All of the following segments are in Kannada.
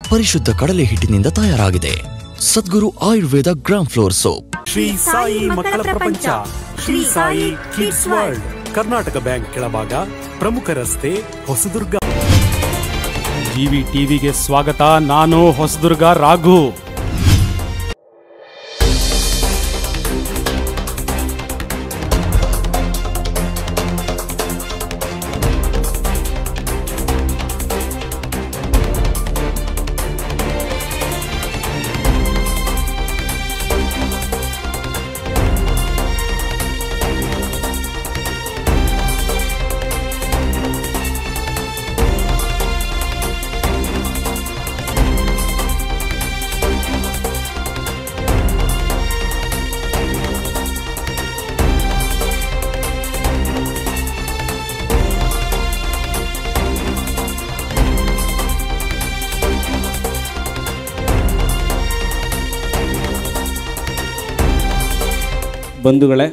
ಪರಿಶುದ್ಧ ಕಡಲೆ ಹಿಟ್ಟಿನಿಂದ ತಯಾರಾಗಿದೆ Sadguru Ayurveda gram flour soap Shri Sai ಮಕ್ಕಳ ಪ್ರಪಂಚ Shri Sai kids world Karnataka bank ಕೆಳಭಾಗ ಪ್ರಮುಖ ರಸ್ತೆ ಹೊಸದುರ್ಗ ಟಿವಿ ಟಿವಿಗೆ ಸ್ವಾಗತ ನಾನು ಹೊಸದುರ್ಗ ರಾಘು ಬಂಧುಗಳೇ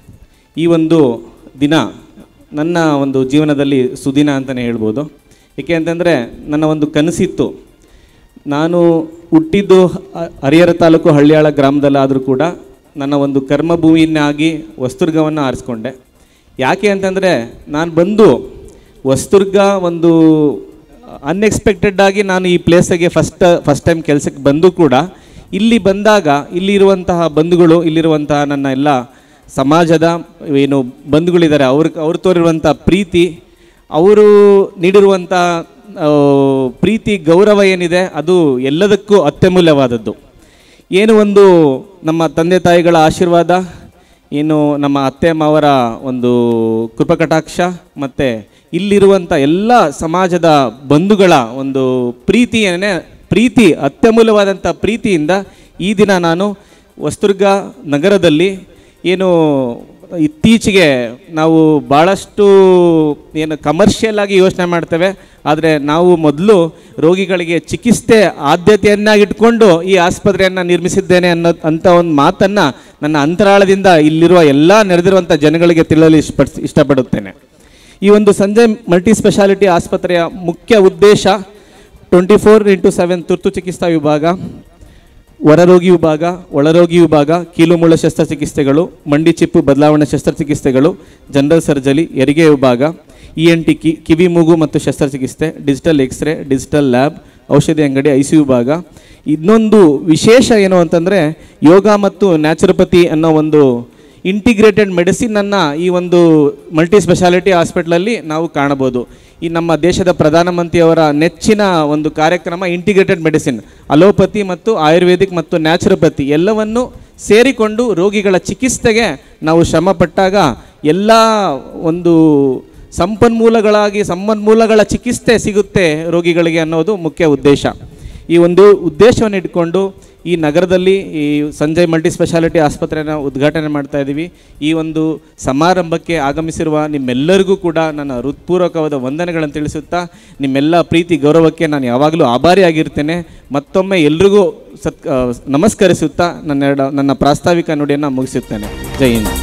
ಈ ಒಂದು ದಿನ ನನ್ನ ಒಂದು ಜೀವನದಲ್ಲಿ ಸುದಿನ ಅಂತಲೇ ಹೇಳ್ಬೋದು ಏಕೆ ಅಂತಂದರೆ ನನ್ನ ಒಂದು ಕನಸಿತ್ತು ನಾನು ಹುಟ್ಟಿದ್ದು ಹ- ಹರಿಹರ ತಾಲೂಕು ಹಳ್ಳಿಯಾಳ ಗ್ರಾಮದಲ್ಲಾದರೂ ಕೂಡ ನನ್ನ ಒಂದು ಕರ್ಮಭೂಮಿಯನ್ನಾಗಿ ವಸ್ತುರ್ಗವನ್ನು ಆರಿಸ್ಕೊಂಡೆ ಯಾಕೆ ಅಂತಂದರೆ ನಾನು ಬಂದು ವಸ್ತುರ್ಗ ಒಂದು ಅನ್ಎಕ್ಸ್ಪೆಕ್ಟೆಡ್ ಆಗಿ ನಾನು ಈ ಪ್ಲೇಸಿಗೆ ಫಸ್ಟ್ ಫಸ್ಟ್ ಟೈಮ್ ಕೆಲಸಕ್ಕೆ ಬಂದು ಕೂಡ ಇಲ್ಲಿ ಬಂದಾಗ ಇಲ್ಲಿರುವಂತಹ ಬಂಧುಗಳು ಇಲ್ಲಿರುವಂತಹ ನನ್ನ ಎಲ್ಲ ಸಮಾಜದ ಏನು ಬಂಧುಗಳಿದ್ದಾರೆ ಅವ್ರ ಅವ್ರು ತೋರಿರುವಂಥ ಪ್ರೀತಿ ಅವರು ನೀಡಿರುವಂಥ ಆ, ಪ್ರೀತಿ ಗೌರವ ಏನಿದೆ ಅದು ಎಲ್ಲದಕ್ಕೂ ಅತ್ಯಮೂಲ್ಯವಾದದ್ದು ಏನು ಒಂದು ನಮ್ಮ ತಂದೆ ತಾಯಿಗಳ ಆಶೀರ್ವಾದ ಏನು ನಮ್ಮ ಅತ್ತೆ ಮಾವರ ಒಂದು ಕೃಪಕಟಾಕ್ಷ ಮತ್ತು ಇಲ್ಲಿರುವಂಥ ಎಲ್ಲ ಸಮಾಜದ ಬಂಧುಗಳ ಒಂದು ಪ್ರೀತಿಯನ್ನೇ ಪ್ರೀತಿ ಅತ್ಯಮೂಲ್ಯವಾದಂಥ ಪ್ರೀತಿಯಿಂದ ಈ ದಿನ ನಾನು ವಸ್ತುರ್ಗ ನಗರದಲ್ಲಿ ಏನು ಇತ್ತೀಚೆಗೆ ನಾವು ಭಾಳಷ್ಟು ಏನು ಕಮರ್ಷಿಯಲ್ ಆಗಿ ಯೋಚನೆ ಮಾಡ್ತೇವೆ ಆದರೆ ನಾವು ಮೊದಲು ರೋಗಿಗಳಿಗೆ ಚಿಕಿತ್ಸೆ ಆದ್ಯತೆಯನ್ನಾಗಿಟ್ಕೊಂಡು ಈ ಆಸ್ಪತ್ರೆಯನ್ನು ನಿರ್ಮಿಸಿದ್ದೇನೆ ಅನ್ನೋ ಅಂಥ ಒಂದು ಮಾತನ್ನು ನನ್ನ ಅಂತರಾಳದಿಂದ ಇಲ್ಲಿರುವ ಎಲ್ಲ ನೆರೆದಿರುವಂಥ ಜನಗಳಿಗೆ ತಿಳಿಯಲು ಇಷ್ಟಪಡ್ ಇಷ್ಟಪಡುತ್ತೇನೆ ಈ ಒಂದು ಸಂಜಯ್ ಮಲ್ಟಿ ಸ್ಪೆಷಾಲಿಟಿ ಆಸ್ಪತ್ರೆಯ ಮುಖ್ಯ ಉದ್ದೇಶ ಟ್ವೆಂಟಿ ಫೋರ್ ಇಂಟು ಸೆವೆನ್ ತುರ್ತು ಚಿಕಿತ್ಸಾ ವಿಭಾಗ ಹೊರರೋಗಿ ವಿಭಾಗ ಒಳರೋಗಿ ವಿಭಾಗ ಕೀಲುಮುಳ್ಳ ಶಸ್ತ್ರಚಿಕಿತ್ಸೆಗಳು ಮಂಡಿ ಚಿಪ್ಪು ಬದಲಾವಣೆ ಶಸ್ತ್ರಚಿಕಿತ್ಸೆಗಳು ಜನರಲ್ ಸರ್ಜರಿ ಹೆರಿಗೆ ವಿಭಾಗ ಇ ಎನ್ ಟಿ ಕಿ ಕಿವಿ ಮೂಗು ಮತ್ತು ಶಸ್ತ್ರಚಿಕಿತ್ಸೆ ಡಿಜಿಟಲ್ ಎಕ್ಸ್ರೇ ಡಿಜಿಟಲ್ ಲ್ಯಾಬ್ ಔಷಧಿ ಅಂಗಡಿ ಐ ಸಿ ವಿಭಾಗ ಇನ್ನೊಂದು ವಿಶೇಷ ಏನು ಅಂತಂದರೆ ಯೋಗ ಮತ್ತು ನ್ಯಾಚುರೋಪತಿ ಅನ್ನೋ ಒಂದು ಇಂಟಿಗ್ರೇಟೆಡ್ ಮೆಡಿಸಿನನ್ನು ಈ ಒಂದು ಮಲ್ಟಿ ಸ್ಪೆಷಾಲಿಟಿ ಹಾಸ್ಪಿಟ್ಲಲ್ಲಿ ನಾವು ಕಾಣಬಹುದು ಈ ನಮ್ಮ ದೇಶದ ಪ್ರಧಾನಮಂತ್ರಿಯವರ ನೆಚ್ಚಿನ ಒಂದು ಕಾರ್ಯಕ್ರಮ ಇಂಟಿಗ್ರೇಟೆಡ್ ಮೆಡಿಸಿನ್ ಅಲೋಪತಿ ಮತ್ತು ಆಯುರ್ವೇದಿಕ್ ಮತ್ತು ನ್ಯಾಚುರೋಪತಿ ಎಲ್ಲವನ್ನು ಸೇರಿಕೊಂಡು ರೋಗಿಗಳ ಚಿಕಿತ್ಸೆಗೆ ನಾವು ಶ್ರಮಪಟ್ಟಾಗ ಎಲ್ಲ ಒಂದು ಸಂಪನ್ಮೂಲಗಳಾಗಿ ಸಂಪನ್ಮೂಲಗಳ ಚಿಕಿತ್ಸೆ ಸಿಗುತ್ತೆ ರೋಗಿಗಳಿಗೆ ಅನ್ನೋದು ಮುಖ್ಯ ಉದ್ದೇಶ ಈ ಒಂದು ಉದ್ದೇಶವನ್ನು ಇಟ್ಕೊಂಡು ಈ ನಗರದಲ್ಲಿ ಈ ಸಂಜಯ್ ಮಲ್ಟಿ ಸ್ಪೆಷಾಲಿಟಿ ಆಸ್ಪತ್ರೆನ ಉದ್ಘಾಟನೆ ಮಾಡ್ತಾ ಇದ್ದೀವಿ ಈ ಒಂದು ಸಮಾರಂಭಕ್ಕೆ ಆಗಮಿಸಿರುವ ನಿಮ್ಮೆಲ್ಲರಿಗೂ ಕೂಡ ನನ್ನ ಹೃತ್ಪೂರ್ವಕವಾದ ವಂದನೆಗಳನ್ನು ತಿಳಿಸುತ್ತಾ ನಿಮ್ಮೆಲ್ಲ ಪ್ರೀತಿ ಗೌರವಕ್ಕೆ ನಾನು ಯಾವಾಗಲೂ ಆಭಾರಿಯಾಗಿರ್ತೇನೆ ಮತ್ತೊಮ್ಮೆ ಎಲ್ರಿಗೂ ಸತ್ ಆ, ನಮಸ್ಕರಿಸುತ್ತಾ ನನ್ನ ಎರಡು ನನ್ನ ಪ್ರಾಸ್ತಾವಿಕ ನುಡಿಯನ್ನು ಮುಗಿಸುತ್ತೇನೆ ಜೈ ಹಿಂದ್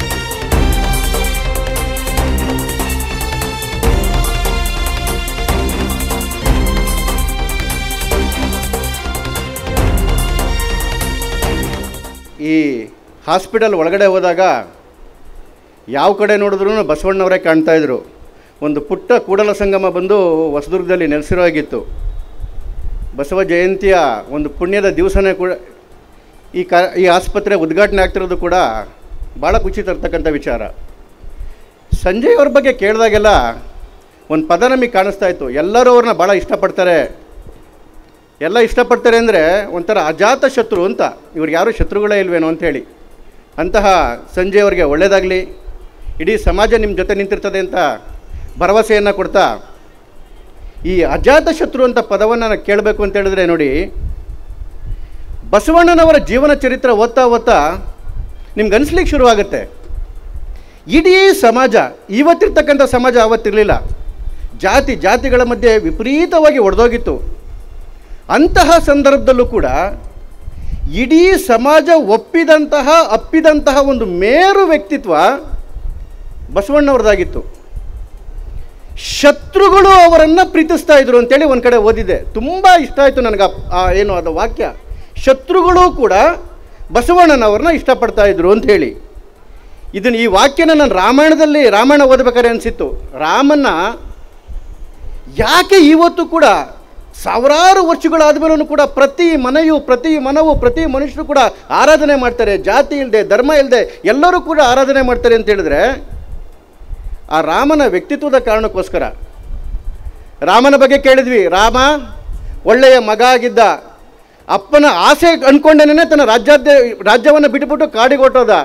ಈ ಹಾಸ್ಪಿಟಲ್ ಒಳಗಡೆ ಹೋದಾಗ ಯಾವ ಕಡೆ ನೋಡಿದ್ರೂ ಬಸವಣ್ಣವರೇ ಕಾಣ್ತಾ ಇದ್ರು ಒಂದು ಪುಟ್ಟ ಕೂಡಲ ಸಂಗಮ ಬಂದು ಹೊಸದುರ್ಗದಲ್ಲಿ ನೆಲೆಸಿರೋ ಆಗಿತ್ತು ಬಸವ ಜಯಂತಿಯ ಒಂದು ಪುಣ್ಯದ ದಿವಸನೇ ಕೂಡ ಈ ಕಾ ಈ ಆಸ್ಪತ್ರೆ ಉದ್ಘಾಟನೆ ಆಗ್ತಿರೋದು ಕೂಡ ಭಾಳ ಖುಷಿ ತರ್ತಕ್ಕಂಥ ವಿಚಾರ ಸಂಜಯ್ ಅವ್ರ ಬಗ್ಗೆ ಕೇಳಿದಾಗೆಲ್ಲ ಒಂದು ಪದ ನಮಗೆ ಕಾಣಿಸ್ತಾ ಇತ್ತು ಎಲ್ಲರೂ ಅವ್ರನ್ನ ಭಾಳ ಇಷ್ಟಪಡ್ತಾರೆ ಎಲ್ಲ ಇಷ್ಟಪಡ್ತಾರೆ ಅಂದರೆ ಒಂಥರ ಅಜಾತ ಶತ್ರು ಅಂತ ಇವ್ರಿಗೆ ಯಾರೂ ಶತ್ರುಗಳೇ ಇಲ್ವೇನೋ ಅಂಥೇಳಿ ಅಂತಹ ಸಂಜಯ್ ಅವರಿಗೆ ಒಳ್ಳೆಯದಾಗಲಿ ಇಡೀ ಸಮಾಜ ನಿಮ್ಮ ಜೊತೆ ನಿಂತಿರ್ತದೆ ಅಂತ ಭರವಸೆಯನ್ನು ಕೊಡ್ತಾ ಈ ಅಜಾತ ಶತ್ರು ಅಂತ ಪದವನ್ನು ನಾನು ಕೇಳಬೇಕು ಅಂತ ಹೇಳಿದ್ರೆ ನೋಡಿ ಬಸವಣ್ಣನವರ ಜೀವನ ಚರಿತ್ರೆ ಓದ್ತಾ ಓದ್ತಾ ನಿಮ್ಗೆ ಅನಿಸ್ಲಿಕ್ಕೆ ಶುರುವಾಗುತ್ತೆ ಇಡೀ ಸಮಾಜ ಇವತ್ತಿರ್ತಕ್ಕಂಥ ಸಮಾಜ ಅವತ್ತಿರಲಿಲ್ಲ ಜಾತಿ ಜಾತಿಗಳ ಮಧ್ಯೆ ವಿಪರೀತವಾಗಿ ಒಡೆದೋಗಿತ್ತು ಅಂತಹ ಸಂದರ್ಭದಲ್ಲೂ ಕೂಡ ಇಡೀ ಸಮಾಜ ಒಪ್ಪಿದಂತಹ ಅಪ್ಪಿದಂತಹ ಒಂದು ಮೇರು ವ್ಯಕ್ತಿತ್ವ ಬಸವಣ್ಣವ್ರದ್ದಾಗಿತ್ತು ಶತ್ರುಗಳು ಅವರನ್ನು ಪ್ರೀತಿಸ್ತಾ ಇದ್ರು ಅಂತೇಳಿ ಒಂದು ಕಡೆ ಓದಿದೆ ತುಂಬ ಇಷ್ಟ ಆಯಿತು ನನಗೆ ಆ- ಆ ಏನು ಅದು ವಾಕ್ಯ ಶತ್ರುಗಳು ಕೂಡ ಬಸವಣ್ಣನವ್ರನ್ನ ಇಷ್ಟಪಡ್ತಾ ಇದ್ರು ಅಂತ ಹೇಳಿ ಇದನ್ನು ಈ ವಾಕ್ಯನ ನಾನು ರಾಮಾಯಣದಲ್ಲಿ ರಾಮಾಯಣ ಓದಬೇಕಾದ್ರೆ ಅನಿಸಿತ್ತು ರಾಮನ್ನ ಯಾಕೆ ಇವತ್ತು ಕೂಡ ಸಾವಿರಾರು ವರ್ಷಗಳಾದ ಮೇಲೂ ಕೂಡ ಪ್ರತಿ ಮನೆಯು ಪ್ರತಿ ಮನವು ಪ್ರತಿ ಮನುಷ್ಯರು ಕೂಡ ಆರಾಧನೆ ಮಾಡ್ತಾರೆ ಜಾತಿ ಇಲ್ಲದೆ ಧರ್ಮ ಇಲ್ಲದೆ ಎಲ್ಲರೂ ಕೂಡ ಆರಾಧನೆ ಮಾಡ್ತಾರೆ ಅಂತ ಹೇಳಿದ್ರೆ ಆ ರಾಮನ ವ್ಯಕ್ತಿತ್ವದ ಕಾರಣಕ್ಕೋಸ್ಕರ ರಾಮನ ಬಗ್ಗೆ ಕೇಳಿದ್ವಿ ರಾಮ ಒಳ್ಳೆಯ ಮಗ ಆಗಿದ್ದ ಅಪ್ಪನ ಆಸೆ ಅಂದ್ಕೊಂಡೇನೆ ತನ್ನ ರಾಜ್ಯಾಧ್ಯ ರಾಜ್ಯವನ್ನು ಬಿಟ್ಟುಬಿಟ್ಟು ಕಾಡಿಗೆ ಹೊಟ್ಟೋದ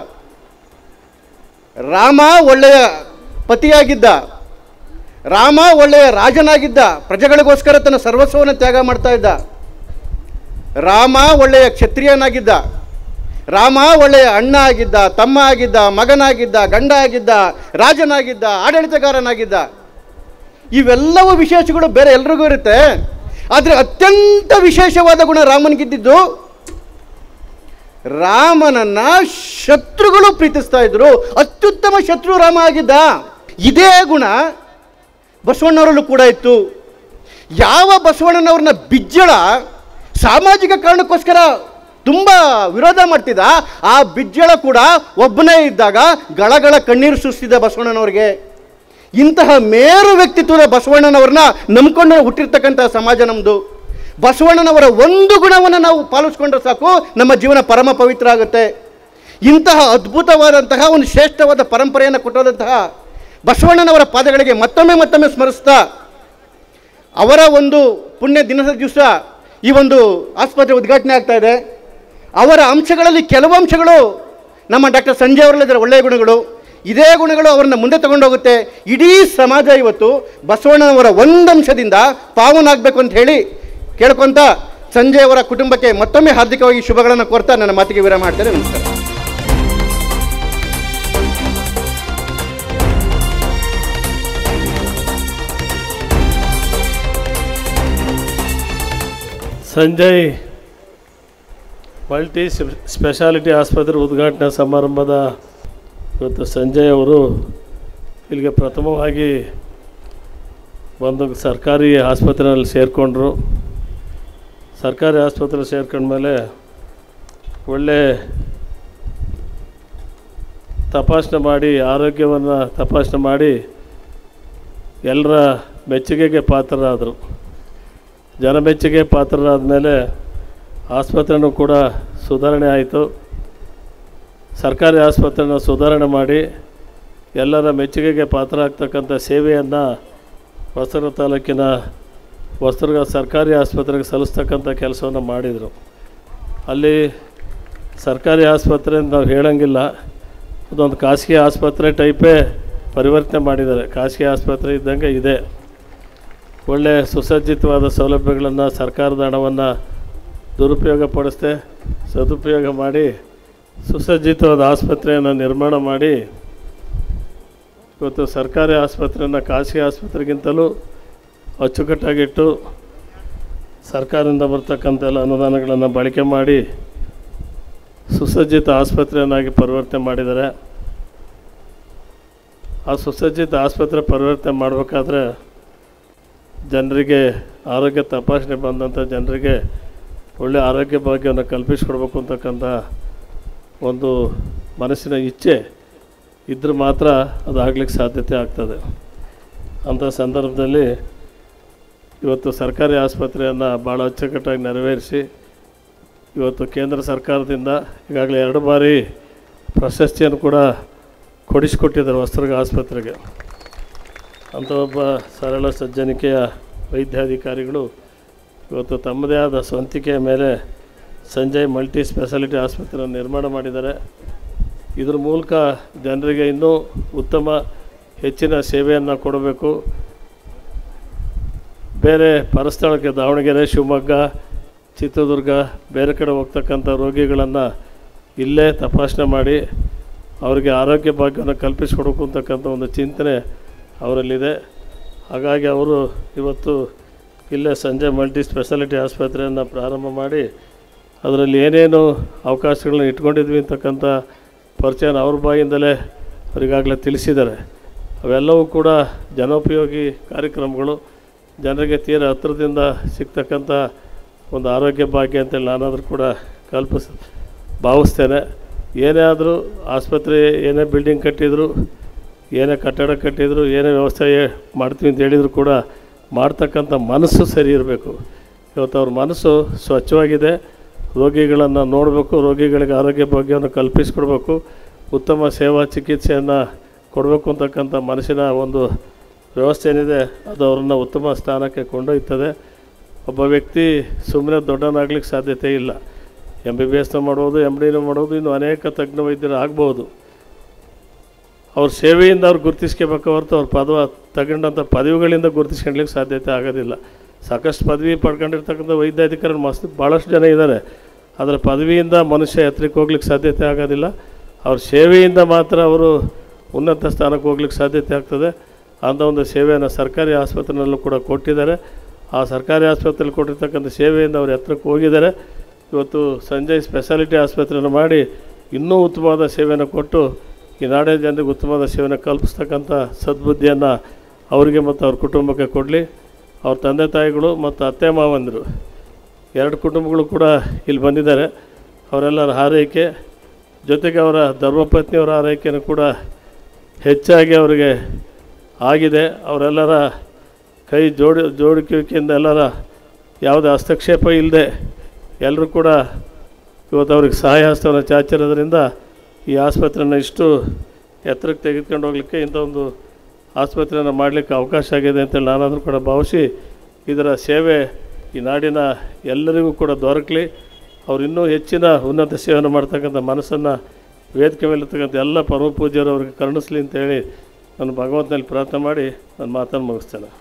ರಾಮ ಒಳ್ಳೆಯ ಪತಿಯಾಗಿದ್ದ ರಾಮ ಒಳ್ಳೆಯ ರಾಜನಾಗಿದ್ದ ಪ್ರಜೆಗಳಿಗೋಸ್ಕರ ತನ್ನ ಸರ್ವಸ್ವವನ್ನು ತ್ಯಾಗ ಮಾಡ್ತಾ ಇದ್ದ ರಾಮ ಒಳ್ಳೆಯ ಕ್ಷತ್ರಿಯನಾಗಿದ್ದ ರಾಮ ಒಳ್ಳೆಯ ಅಣ್ಣ ಆಗಿದ್ದ ತಮ್ಮ ಆಗಿದ್ದ ಮಗನಾಗಿದ್ದ ಗಂಡ ಆಗಿದ್ದ ರಾಜನಾಗಿದ್ದ ಆಡಳಿತಗಾರನಾಗಿದ್ದ ಇವೆಲ್ಲವೂ ವಿಶೇಷಗಳು ಬೇರೆ ಎಲ್ರಿಗೂ ಇರುತ್ತೆ ಆದರೆ ಅತ್ಯಂತ ವಿಶೇಷವಾದ ಗುಣ ರಾಮನಿಗಿದ್ದಿದ್ದು ರಾಮನನ್ನ ಶತ್ರುಗಳು ಪ್ರೀತಿಸ್ತಾ ಇದ್ರು ಅತ್ಯುತ್ತಮ ಶತ್ರು ರಾಮ ಆಗಿದ್ದ ಇದೇ ಗುಣ ಬಸವಣ್ಣವರಲ್ಲೂ ಕೂಡ ಇತ್ತು ಯಾವ ಬಸವಣ್ಣನವ್ರನ್ನ ಬಿಜ್ಜಳ ಸಾಮಾಜಿಕ ಕಾರಣಕ್ಕೋಸ್ಕರ ತುಂಬ ವಿರೋಧ ಮಾಡ್ತಿದ್ದ ಆ ಬಿಜ್ಜಳ ಕೂಡ ಒಬ್ಬನೇ ಇದ್ದಾಗ ಗಳಗಳ ಕಣ್ಣೀರು ಸುರಿಸಿದ ಬಸವಣ್ಣನವ್ರಿಗೆ ಇಂತಹ ಮೇರು ವ್ಯಕ್ತಿತ್ವದ ಬಸವಣ್ಣನವ್ರನ್ನ ನಂಬ್ಕೊಂಡು ಹುಟ್ಟಿರ್ತಕ್ಕಂಥ ಸಮಾಜ ನಮ್ಮದು ಬಸವಣ್ಣನವರ ಒಂದು ಗುಣವನ್ನು ನಾವು ಪಾಲಿಸ್ಕೊಂಡ್ರೆ ಸಾಕು ನಮ್ಮ ಜೀವನ ಪರಮ ಪವಿತ್ರ ಆಗುತ್ತೆ ಇಂತಹ ಅದ್ಭುತವಾದಂತಹ ಒಂದು ಶ್ರೇಷ್ಠವಾದ ಪರಂಪರೆಯನ್ನು ಕೊಟ್ಟೋದಂತಹ ಬಸವಣ್ಣನವರ ಪಾದಗಳಿಗೆ ಮತ್ತೊಮ್ಮೆ ಮತ್ತೊಮ್ಮೆ ಸ್ಮರಿಸ್ತಾ ಅವರ ಒಂದು ಪುಣ್ಯ ದಿನದ ದಿವಸ ಈ ಒಂದು ಆಸ್ಪತ್ರೆ ಉದ್ಘಾಟನೆ ಆಗ್ತಾ ಇದೆ ಅವರ ಅಂಶಗಳಲ್ಲಿ ಕೆಲವು ಅಂಶಗಳು ನಮ್ಮ ಡಾಕ್ಟರ್ ಸಂಜಯ್ ಅವರಲ್ಲಿದ್ದಾರೆ ಒಳ್ಳೆಯ ಗುಣಗಳು ಇದೇ ಗುಣಗಳು ಅವರನ್ನ ಮುಂದೆ ತಗೊಂಡೋಗುತ್ತೆ ಇಡೀ ಸಮಾಜ ಇವತ್ತು ಬಸವಣ್ಣನವರ ಒಂದಂಶದಿಂದ ಪಾವನಾಗಬೇಕು ಅಂತ ಹೇಳಿ ಕೇಳ್ಕೊಂತ ಸಂಜಯ್ ಅವರ ಕುಟುಂಬಕ್ಕೆ ಮತ್ತೊಮ್ಮೆ ಹಾರ್ದಿಕವಾಗಿ ಶುಭಗಳನ್ನು ಕೋರ್ತಾ ನನ್ನ ಮಾತಿಗೆ ವಿರಾಮ ಮಾಡ್ತೇನೆ ನಮಸ್ಕಾರ ಸಂಜಯ್ ಮಲ್ಟಿ ಸ್ಪೆಷಾಲಿಟಿ ಆಸ್ಪತ್ರೆ ಉದ್ಘಾಟನಾ ಸಮಾರಂಭದ ಇವತ್ತು ಸಂಜಯ್ ಅವರು ಇಲ್ಲಿಗೆ ಪ್ರಥಮವಾಗಿ ಒಂದು ಸರ್ಕಾರಿ ಆಸ್ಪತ್ರೆಯಲ್ಲಿ ಸೇರಿಕೊಂಡ್ರು ಸರ್ಕಾರಿ ಆಸ್ಪತ್ರೆ ಸೇರ್ಕೊಂಡ್ಮೇಲೆ ಒಳ್ಳೆ ತಪಾಸಣೆ ಮಾಡಿ ಆರೋಗ್ಯವನ್ನು ತಪಾಸಣೆ ಮಾಡಿ ಎಲ್ಲರ ಮೆಚ್ಚುಗೆಗೆ ಪಾತ್ರರಾದರು ಜನಮೆಚ್ಚುಗೆ ಪಾತ್ರರಾದ ಮೇಲೆ ಆಸ್ಪತ್ರೆನೂ ಕೂಡ ಸುಧಾರಣೆ ಆಯಿತು ಸರ್ಕಾರಿ ಆಸ್ಪತ್ರೆನ ಸುಧಾರಣೆ ಮಾಡಿ ಎಲ್ಲರ ಮೆಚ್ಚುಗೆಗೆ ಪಾತ್ರ ಆಗ್ತಕ್ಕಂಥ ಸೇವೆಯನ್ನು ಹೊಸದುರ್ಗ ತಾಲೂಕಿನ ಹೊಸದುರ್ಗ ಸರ್ಕಾರಿ ಆಸ್ಪತ್ರೆಗೆ ಸಲ್ಲಿಸ್ತಕ್ಕಂಥ ಕೆಲಸವನ್ನು ಮಾಡಿದರು ಅಲ್ಲಿ ಸರ್ಕಾರಿ ಆಸ್ಪತ್ರೆ ಅಂತ ನಾವು ಹೇಳಂಗಿಲ್ಲ ಅದೊಂದು ಖಾಸಗಿ ಆಸ್ಪತ್ರೆ ಟೈಪೇ ಪರಿವರ್ತನೆ ಮಾಡಿದ್ದಾರೆ ಖಾಸಗಿ ಆಸ್ಪತ್ರೆ ಇದ್ದಂಗೆ ಇದೆ ಒಳ್ಳೆಯ ಸುಸಜ್ಜಿತವಾದ ಸೌಲಭ್ಯಗಳನ್ನು ಸರ್ಕಾರದ ಹಣವನ್ನು ದುರುಪಯೋಗ ಪಡಿಸ್ದೆ ಸದುಪಯೋಗ ಮಾಡಿ ಸುಸಜ್ಜಿತವಾದ ಆಸ್ಪತ್ರೆಯನ್ನು ನಿರ್ಮಾಣ ಮಾಡಿ ಇವತ್ತು ಸರ್ಕಾರಿ ಆಸ್ಪತ್ರೆಯನ್ನು ಖಾಸಗಿ ಆಸ್ಪತ್ರೆಗಿಂತಲೂ ಅಚ್ಚುಕಟ್ಟಾಗಿಟ್ಟು ಸರ್ಕಾರದಿಂದ ಬರ್ತಕ್ಕಂಥ ಎಲ್ಲ ಅನುದಾನಗಳನ್ನು ಬಳಕೆ ಮಾಡಿ ಸುಸಜ್ಜಿತ ಆಸ್ಪತ್ರೆಯನ್ನಾಗಿ ಪರಿವರ್ತನೆ ಮಾಡಿದ್ದಾರೆ ಆ ಸುಸಜ್ಜಿತ ಆಸ್ಪತ್ರೆ ಪರಿವರ್ತನೆ ಮಾಡಬೇಕಾದ್ರೆ ಜನರಿಗೆ ಆರೋಗ್ಯ ತಪಾಸಣೆ ಬಂದಂಥ ಜನರಿಗೆ ಒಳ್ಳೆಯ ಆರೋಗ್ಯ ಭಾಗ್ಯವನ್ನು ಕಲ್ಪಿಸ್ಕೊಡ್ಬೇಕು ಅಂತಕ್ಕಂಥ ಒಂದು ಮನಸ್ಸಿನ ಇಚ್ಛೆ ಇದ್ರೆ ಮಾತ್ರ ಅದು ಆಗ್ಲಿಕ್ಕೆ ಸಾಧ್ಯತೆ ಆಗ್ತದೆ ಅಂಥ ಸಂದರ್ಭದಲ್ಲಿ ಇವತ್ತು ಸರ್ಕಾರಿ ಆಸ್ಪತ್ರೆಯನ್ನು ಭಾಳ ಅಚ್ಚುಕಟ್ಟಾಗಿ ನೆರವೇರಿಸಿ ಇವತ್ತು ಕೇಂದ್ರ ಸರ್ಕಾರದಿಂದ ಈಗಾಗಲೇ ಎರಡು ಬಾರಿ ಪ್ರಶಸ್ತಿಯನ್ನು ಕೂಡ ಕೊಡಿಸಿಕೊಟ್ಟಿದ್ದಾರೆ ಹೊಸದುರ್ಗ ಆಸ್ಪತ್ರೆಗೆ ಅಂಥ ಒಬ್ಬ ಸರಳ ಸಜ್ಜನಿಕೆಯ ವೈದ್ಯಾಧಿಕಾರಿಗಳು ಇವತ್ತು ತಮ್ಮದೇ ಆದ ಸ್ವಂತಿಕೆಯ ಮೇಲೆ ಸಂಜಯ್ ಮಲ್ಟಿ ಸ್ಪೆಷಾಲಿಟಿ ಆಸ್ಪತ್ರೆಯನ್ನು ನಿರ್ಮಾಣ ಮಾಡಿದ್ದಾರೆ ಇದ್ರ ಮೂಲಕ ಜನರಿಗೆ ಇನ್ನೂ ಉತ್ತಮ ಹೆಚ್ಚಿನ ಸೇವೆಯನ್ನು ಕೊಡಬೇಕು ಬೇರೆ ಪರಸ್ಥಳಕ್ಕೆ ದಾವಣಗೆರೆ ಶಿವಮೊಗ್ಗ ಚಿತ್ರದುರ್ಗ ಬೇರೆ ಕಡೆ ಹೋಗ್ತಕ್ಕಂಥ ರೋಗಿಗಳನ್ನು ಇಲ್ಲೇ ತಪಾಸಣೆ ಮಾಡಿ ಅವರಿಗೆ ಆರೋಗ್ಯ ಭಾಗ್ಯವನ್ನು ಕಲ್ಪಿಸಿಕೊಡಬೇಕು ಅಂತಕ್ಕಂಥ ಒಂದು ಚಿಂತನೆ ಅವರಲ್ಲಿದೆ ಹಾಗಾಗಿ ಅವರು ಇವತ್ತು ಇಲ್ಲೇ ಸಂಜೆ ಮಲ್ಟಿ ಸ್ಪೆಷಾಲಿಟಿ ಆಸ್ಪತ್ರೆಯನ್ನು ಪ್ರಾರಂಭ ಮಾಡಿ ಅದರಲ್ಲಿ ಏನೇನು ಅವಕಾಶಗಳನ್ನ ಇಟ್ಕೊಂಡಿದ್ವಿ ಅಂತಕ್ಕಂಥ ಪರಿಚಯನ ಅವ್ರ ಬಾಯಿಂದಲೇ ಅವರಿಗಾಗಲೇ ತಿಳಿಸಿದ್ದಾರೆ ಅವೆಲ್ಲವೂ ಕೂಡ ಜನೋಪಯೋಗಿ ಕಾರ್ಯಕ್ರಮಗಳು ಜನರಿಗೆ ತೀರ ಹತ್ರದಿಂದ ಸಿಗ್ತಕ್ಕಂಥ ಒಂದು ಆರೋಗ್ಯ ಭಾಗ್ಯ ಅಂತೇಳಿ ನಾನಾದರೂ ಕೂಡ ಕಲ್ಪಿಸ್ ಭಾವಿಸ್ತೇನೆ ಏನೇ ಆದರೂ ಆಸ್ಪತ್ರೆ ಏನೇ ಬಿಲ್ಡಿಂಗ್ ಕಟ್ಟಿದ್ರು ಏನೇ ಕಟ್ಟಡ ಕಟ್ಟಿದ್ರು ಏನೇ ವ್ಯವಸ್ಥೆ ಮಾಡ್ತೀವಿ ಅಂತ ಹೇಳಿದ್ರು ಕೂಡ ಮಾಡ್ತಕ್ಕಂಥ ಮನಸ್ಸು ಸರಿ ಇರಬೇಕು ಇವತ್ತು ಅವ್ರ ಮನಸ್ಸು ಸ್ವಚ್ಛವಾಗಿದೆ ರೋಗಿಗಳನ್ನು ನೋಡಬೇಕು ರೋಗಿಗಳಿಗೆ ಆರೋಗ್ಯ ಭಾಗ್ಯವನ್ನು ಕಲ್ಪಿಸಿಕೊಡ್ಬೇಕು ಉತ್ತಮ ಸೇವಾ ಚಿಕಿತ್ಸೆಯನ್ನು ಕೊಡಬೇಕು ಅಂತಕ್ಕಂಥ ಮನಸ್ಸಿನ ಒಂದು ವ್ಯವಸ್ಥೆ ಏನಿದೆ ಅದು ಅವ್ರನ್ನ ಉತ್ತಮ ಸ್ಥಾನಕ್ಕೆ ಕೊಂಡೊಯ್ತದೆ ಒಬ್ಬ ವ್ಯಕ್ತಿ ಸುಮ್ಮನೆ ದೊಡ್ಡವನಾಗ್ಲಿಕ್ಕೆ ಸಾಧ್ಯತೆ ಇಲ್ಲ ಎಮ್ ಬಿ ಬಿ ಎಸ್ನ ಮಾಡ್ಬೋದು ಎಮ್ ಡಿನೂ ಮಾಡ್ಬೋದು ಇನ್ನು ಅನೇಕ ತಜ್ಞ ವೈದ್ಯರು ಆಗ್ಬೋದು ಅವ್ರ ಸೇವೆಯಿಂದ ಅವ್ರು ಗುರುತಿಸ್ಕೋಬೇಕು ಹೊರತು ಅವ್ರ ಪದವ ತಗೊಂಡಂಥ ಪದವಿಗಳಿಂದ ಗುರುತಿಸ್ಕೊಳ್ಲಿಕ್ಕೆ ಸಾಧ್ಯತೆ ಆಗೋದಿಲ್ಲ ಸಾಕಷ್ಟು ಪದವಿ ಪಡ್ಕೊಂಡಿರ್ತಕ್ಕಂಥ ವೈದ್ಯಾಧಿಕಾರಿ ಮಸ್ತ್ ಭಾಳಷ್ಟು ಜನ ಇದ್ದಾರೆ ಆದರೆ ಪದವಿಯಿಂದ ಮನುಷ್ಯ ಎತ್ತರಕ್ಕೆ ಹೋಗ್ಲಿಕ್ಕೆ ಸಾಧ್ಯತೆ ಆಗೋದಿಲ್ಲ ಅವ್ರ ಸೇವೆಯಿಂದ ಮಾತ್ರ ಅವರು ಉನ್ನತ ಸ್ಥಾನಕ್ಕೆ ಹೋಗ್ಲಿಕ್ಕೆ ಸಾಧ್ಯತೆ ಆಗ್ತದೆ ಅಂಥ ಒಂದು ಸೇವೆಯನ್ನು ಸರ್ಕಾರಿ ಆಸ್ಪತ್ರೆಯಲ್ಲೂ ಕೂಡ ಕೊಟ್ಟಿದ್ದಾರೆ ಆ ಸರ್ಕಾರಿ ಆಸ್ಪತ್ರೆಯಲ್ಲಿ ಕೊಟ್ಟಿರ್ತಕ್ಕಂಥ ಸೇವೆಯಿಂದ ಅವರು ಎತ್ತರಕ್ಕೆ ಹೋಗಿದ್ದಾರೆ ಇವತ್ತು ಸಂಜಯ್ ಸ್ಪೆಷಾಲಿಟಿ ಆಸ್ಪತ್ರೆಯನ್ನು ಮಾಡಿ ಇನ್ನೂ ಉತ್ತಮವಾದ ಸೇವೆಯನ್ನು ಕೊಟ್ಟು ಈ ನಾಡಿನ ಜನರಿಗೆ ಉತ್ತಮವಾದ ಸೇವೆಯನ್ನು ಕಲ್ಪಿಸ್ತಕ್ಕಂಥ ಸದ್ಬುದ್ಧಿಯನ್ನು ಅವರಿಗೆ ಮತ್ತು ಅವ್ರ ಕುಟುಂಬಕ್ಕೆ ಕೊಡಲಿ ಅವ್ರ ತಂದೆ ತಾಯಿಗಳು ಮತ್ತು ಅತ್ತೆ ಮಾವಂದಿರು ಎರಡು ಕುಟುಂಬಗಳು ಕೂಡ ಇಲ್ಲಿ ಬಂದಿದ್ದಾರೆ ಅವರೆಲ್ಲರ ಹಾರೈಕೆ ಜೊತೆಗೆ ಅವರ ಧರ್ಮಪತ್ನಿಯವರ ಆರೈಕೆಯೂ ಕೂಡ ಹೆಚ್ಚಾಗಿ ಅವರಿಗೆ ಆಗಿದೆ ಅವರೆಲ್ಲರ ಕೈ ಜೋಡಿ ಜೋಡಿಸುವಿಕೆಯಿಂದ ಎಲ್ಲರ ಯಾವುದೇ ಹಸ್ತಕ್ಷೇಪ ಇಲ್ಲದೆ ಎಲ್ಲರೂ ಕೂಡ ಇವತ್ತು ಅವ್ರಿಗೆ ಸಹಾಯ ಹಸ್ತವನ್ನು ಚಾಚಿರೋದ್ರಿಂದ ಈ ಆಸ್ಪತ್ರೆನ ಇಷ್ಟು ಎತ್ತರಕ್ಕೆ ತೆಗೆದುಕೊಂಡು ಹೋಗಲಿಕ್ಕೆ ಇಂಥ ಒಂದು ಆಸ್ಪತ್ರೆಯನ್ನು ಮಾಡಲಿಕ್ಕೆ ಅವಕಾಶ ಆಗಿದೆ ಅಂತೇಳಿ ನಾನಾದರೂ ಕೂಡ ಭಾವಿಸಿ ಇದರ ಸೇವೆ ಈ ನಾಡಿನ ಎಲ್ಲರಿಗೂ ಕೂಡ ದೊರಕಲಿ ಅವ್ರು ಇನ್ನೂ ಹೆಚ್ಚಿನ ಉನ್ನತ ಸೇವೆಯನ್ನು ಮಾಡ್ತಕ್ಕಂಥ ಮನಸ್ಸನ್ನು ವೇದಿಕೆ ಮೇಲಿರ್ತಕ್ಕಂಥ ಎಲ್ಲ ಪರಮ ಪೂಜ್ಯರು ಅವ್ರಿಗೆ ಕರುಣಿಸ್ಲಿ ಅಂತೇಳಿ ನಾನು ಭಗವಂತನಲ್ಲಿ ಪ್ರಾರ್ಥನೆ ಮಾಡಿ ನನ್ನ ಮಾತನ್ನು ಮುಗಿಸ್ತೇನೆ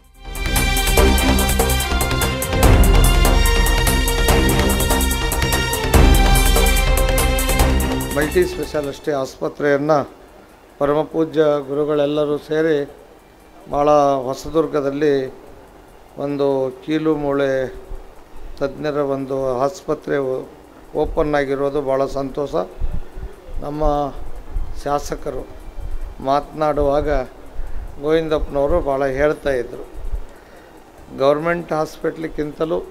ಮಲ್ಟಿ ಸ್ಪೆಷಾಲಿಟಿ ಆಸ್ಪತ್ರೆಯನ್ನು ಪರಮಪೂಜ್ಯ ಗುರುಗಳೆಲ್ಲರೂ ಸೇರಿ ಭಾಳ ಹೊಸದುರ್ಗದಲ್ಲಿ ಒಂದು ಕೀಲು ಮೂಳೆ ತಜ್ಞರ ಒಂದು ಆಸ್ಪತ್ರೆ ಓಪನ್ ಆಗಿರೋದು ಭಾಳ ಸಂತೋಷ ನಮ್ಮ ಶಾಸಕರು ಮಾತನಾಡುವಾಗ ಗೋವಿಂದಪ್ಪನವರು ಭಾಳ ಹೇಳ್ತಾ ಇದ್ದರು ಗೌರ್ಮೆಂಟ್ ಹಾಸ್ಪಿಟ್ಲಿಗಿಂತಲೂ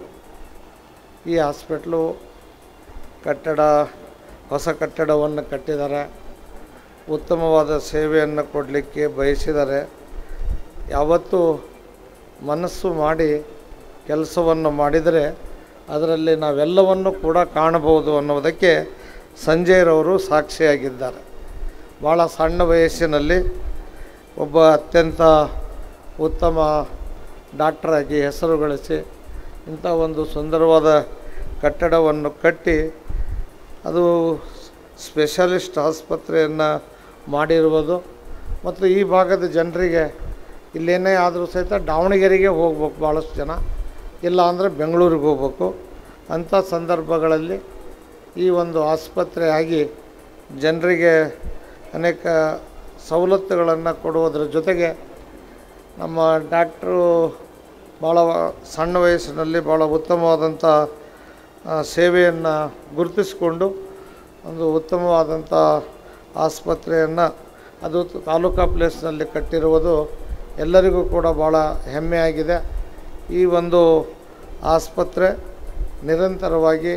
ಈ ಹಾಸ್ಪಿಟ್ಲು ಕಟ್ಟಡ ಹೊಸ ಕಟ್ಟಡವನ್ನು ಕಟ್ಟಿದ್ದಾರೆ ಉತ್ತಮವಾದ ಸೇವೆಯನ್ನು ಕೊಡಲಿಕ್ಕೆ ಬಯಸಿದ್ದಾರೆ ಯಾವತ್ತೂ ಮನಸ್ಸು ಮಾಡಿ ಕೆಲಸವನ್ನು ಮಾಡಿದರೆ ಅದರಲ್ಲಿ ನಾವೆಲ್ಲವನ್ನು ಕೂಡ ಕಾಣಬಹುದು ಅನ್ನೋದಕ್ಕೆ ಸಂಜಯರವರು ಸಾಕ್ಷಿಯಾಗಿದ್ದಾರೆ ಭಾಳ ಸಣ್ಣ ವಯಸ್ಸಿನಲ್ಲಿ ಒಬ್ಬ ಅತ್ಯಂತ ಉತ್ತಮ ಡಾಕ್ಟರಾಗಿ ಹೆಸರು ಗಳಿಸಿ ಇಂಥ ಒಂದು ಸುಂದರವಾದ ಕಟ್ಟಡವನ್ನು ಕಟ್ಟಿ ಅದು ಸ್ಪೆಷಲಿಸ್ಟ್ ಆಸ್ಪತ್ರೆಯನ್ನು ಮಾಡಿರುವುದು ಮತ್ತು ಈ ಭಾಗದ ಜನರಿಗೆ ಇಲ್ಲೇನೇ ಆದರೂ ಸಹಿತ ದಾವಣಗೆರೆಗೆ ಹೋಗ್ಬೇಕು ಭಾಳಷ್ಟು ಜನ ಇಲ್ಲ ಅಂದರೆ ಬೆಂಗಳೂರಿಗೆ ಹೋಗ್ಬೇಕು ಅಂಥ ಸಂದರ್ಭಗಳಲ್ಲಿ ಈ ಒಂದು ಆಸ್ಪತ್ರೆ ಆಗಿ ಜನರಿಗೆ ಅನೇಕ ಸವಲತ್ತುಗಳನ್ನು ಕೊಡುವುದರ ಜೊತೆಗೆ ನಮ್ಮ ಡಾಕ್ಟ್ರು ಭಾಳ ವ- ಸಣ್ಣ ವಯಸ್ಸಿನಲ್ಲಿ ಭಾಳ ಉತ್ತಮವಾದಂಥ ಆ, ಸೇವೆಯನ್ನು ಗುರುತಿಸಿಕೊಂಡು ಒಂದು ಉತ್ತಮವಾದಂಥ ಆಸ್ಪತ್ರೆಯನ್ನು ಅದು ತಾಲೂಕಾ ಪ್ಲೇಸ್ನಲ್ಲಿ ಕಟ್ಟಿರುವುದು ಎಲ್ಲರಿಗೂ ಕೂಡ ಭಾಳ ಹೆಮ್ಮೆಯಾಗಿದೆ ಈ ಒಂದು ಆಸ್ಪತ್ರೆ ನಿರಂತರವಾಗಿ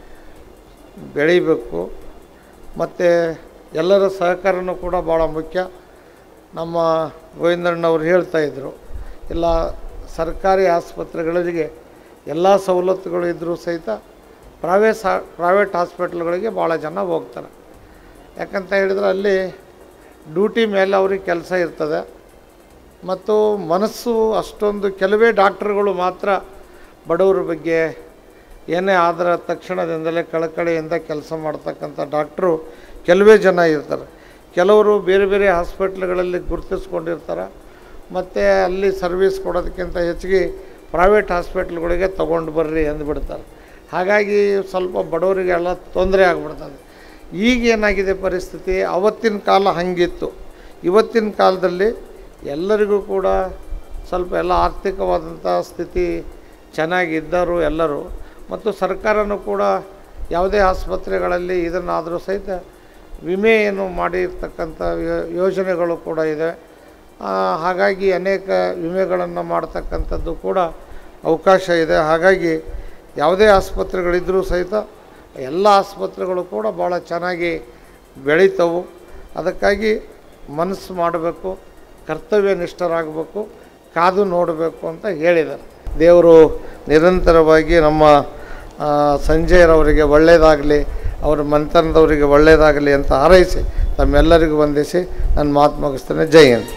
ಬೆಳೀಬೇಕು ಮತ್ತು ಎಲ್ಲರ ಸಹಕಾರನೂ ಕೂಡ ಭಾಳ ಮುಖ್ಯ ನಮ್ಮ ಗೋವಿಂದಣ್ಣವ್ರು ಹೇಳ್ತಾ ಇದ್ದರು ಎಲ್ಲ ಸರ್ಕಾರಿ ಆಸ್ಪತ್ರೆಗಳಿಗೆ ಎಲ್ಲ ಸವಲತ್ತುಗಳು ಇದ್ದರೂ ಸಹಿತ ಪ್ರೈವೇಟ್ ಸಾ ಪ್ರೈವೇಟ್ ಹಾಸ್ಪಿಟ್ಲ್ಗಳಿಗೆ ಭಾಳ ಜನ ಹೋಗ್ತಾರೆ ಯಾಕಂತ ಹೇಳಿದ್ರೆ ಅಲ್ಲಿ ಡ್ಯೂಟಿ ಮೇಲೆ ಅವ್ರಿಗೆ ಕೆಲಸ ಇರ್ತದೆ ಮತ್ತು ಮನಸ್ಸು ಅಷ್ಟೊಂದು ಕೆಲವೇ ಡಾಕ್ಟ್ರುಗಳು ಮಾತ್ರ ಬಡವರ ಬಗ್ಗೆ ಏನೇ ಆದರ ತಕ್ಷಣದಿಂದಲೇ ಕಳಕಳಿಯಿಂದ ಕೆಲಸ ಮಾಡ್ತಕ್ಕಂಥ ಡಾಕ್ಟ್ರು ಕೆಲವೇ ಜನ ಇರ್ತಾರೆ ಕೆಲವರು ಬೇರೆ ಬೇರೆ ಹಾಸ್ಪಿಟ್ಲ್ಗಳಲ್ಲಿ ಗುರುತಿಸ್ಕೊಂಡಿರ್ತಾರೆ ಮತ್ತು ಅಲ್ಲಿ ಸರ್ವಿಸ್ ಕೊಡೋದಕ್ಕಿಂತ ಹೆಚ್ಚಿಗೆ ಪ್ರೈವೇಟ್ ಹಾಸ್ಪಿಟ್ಲ್ಗಳಿಗೆ ತೊಗೊಂಡು ಬರ್ರಿ ಅಂದುಬಿಡ್ತಾರೆ ಹಾಗಾಗಿ ಸ್ವಲ್ಪ ಬಡವರಿಗೆಲ್ಲ ತೊಂದರೆ ಆಗ್ಬಿಡ್ತದೆ ಈಗ ಏನಾಗಿದೆ ಪರಿಸ್ಥಿತಿ ಅವತ್ತಿನ ಕಾಲ ಹಾಗಿತ್ತು ಇವತ್ತಿನ ಕಾಲದಲ್ಲಿ ಎಲ್ಲರಿಗೂ ಕೂಡ ಸ್ವಲ್ಪ ಎಲ್ಲ ಆರ್ಥಿಕವಾದಂಥ ಸ್ಥಿತಿ ಚೆನ್ನಾಗಿದ್ದರು ಎಲ್ಲರೂ ಮತ್ತು ಸರ್ಕಾರನೂ ಕೂಡ ಯಾವುದೇ ಆಸ್ಪತ್ರೆಗಳಲ್ಲಿ ಇದನ್ನಾದರೂ ಸಹಿತ ವಿಮೆಯನ್ನು ಮಾಡಿರ್ತಕ್ಕಂಥ ಯೋ- ಯೋಜನೆಗಳು ಕೂಡ ಇದೆ ಆ, ಹಾಗಾಗಿ ಅನೇಕ ವಿಮೆಗಳನ್ನು ಮಾಡ್ತಕ್ಕಂಥದ್ದು ಕೂಡ ಅವಕಾಶ ಇದೆ ಹಾಗಾಗಿ ಯಾವುದೇ ಆಸ್ಪತ್ರೆಗಳಿದ್ದರೂ ಸಹಿತ ಎಲ್ಲ ಆಸ್ಪತ್ರೆಗಳು ಕೂಡ ಭಾಳ ಚೆನ್ನಾಗಿ ಬೆಳೀತವು ಅದಕ್ಕಾಗಿ ಮನಸ್ಸು ಮಾಡಬೇಕು ಕರ್ತವ್ಯ ನಿಷ್ಠರಾಗಬೇಕು ಕಾದು ನೋಡಬೇಕು ಅಂತ ಹೇಳಿದ್ದಾರೆ ದೇವರು ನಿರಂತರವಾಗಿ ನಮ್ಮ ಆ, ಸಂಜಯರವರಿಗೆ ಒಳ್ಳೆಯದಾಗಲಿ ಅವರ ಮಂಥನದವರಿಗೆ ಒಳ್ಳೆಯದಾಗಲಿ ಅಂತ ಹಾರೈಸಿ ತಮ್ಮೆಲ್ಲರಿಗೂ ವಂದಿಸಿ ನನ್ನ ಮಾತು ಮುಗಿಸ್ತೇನೆ ಜೈ ಹಿಂದ್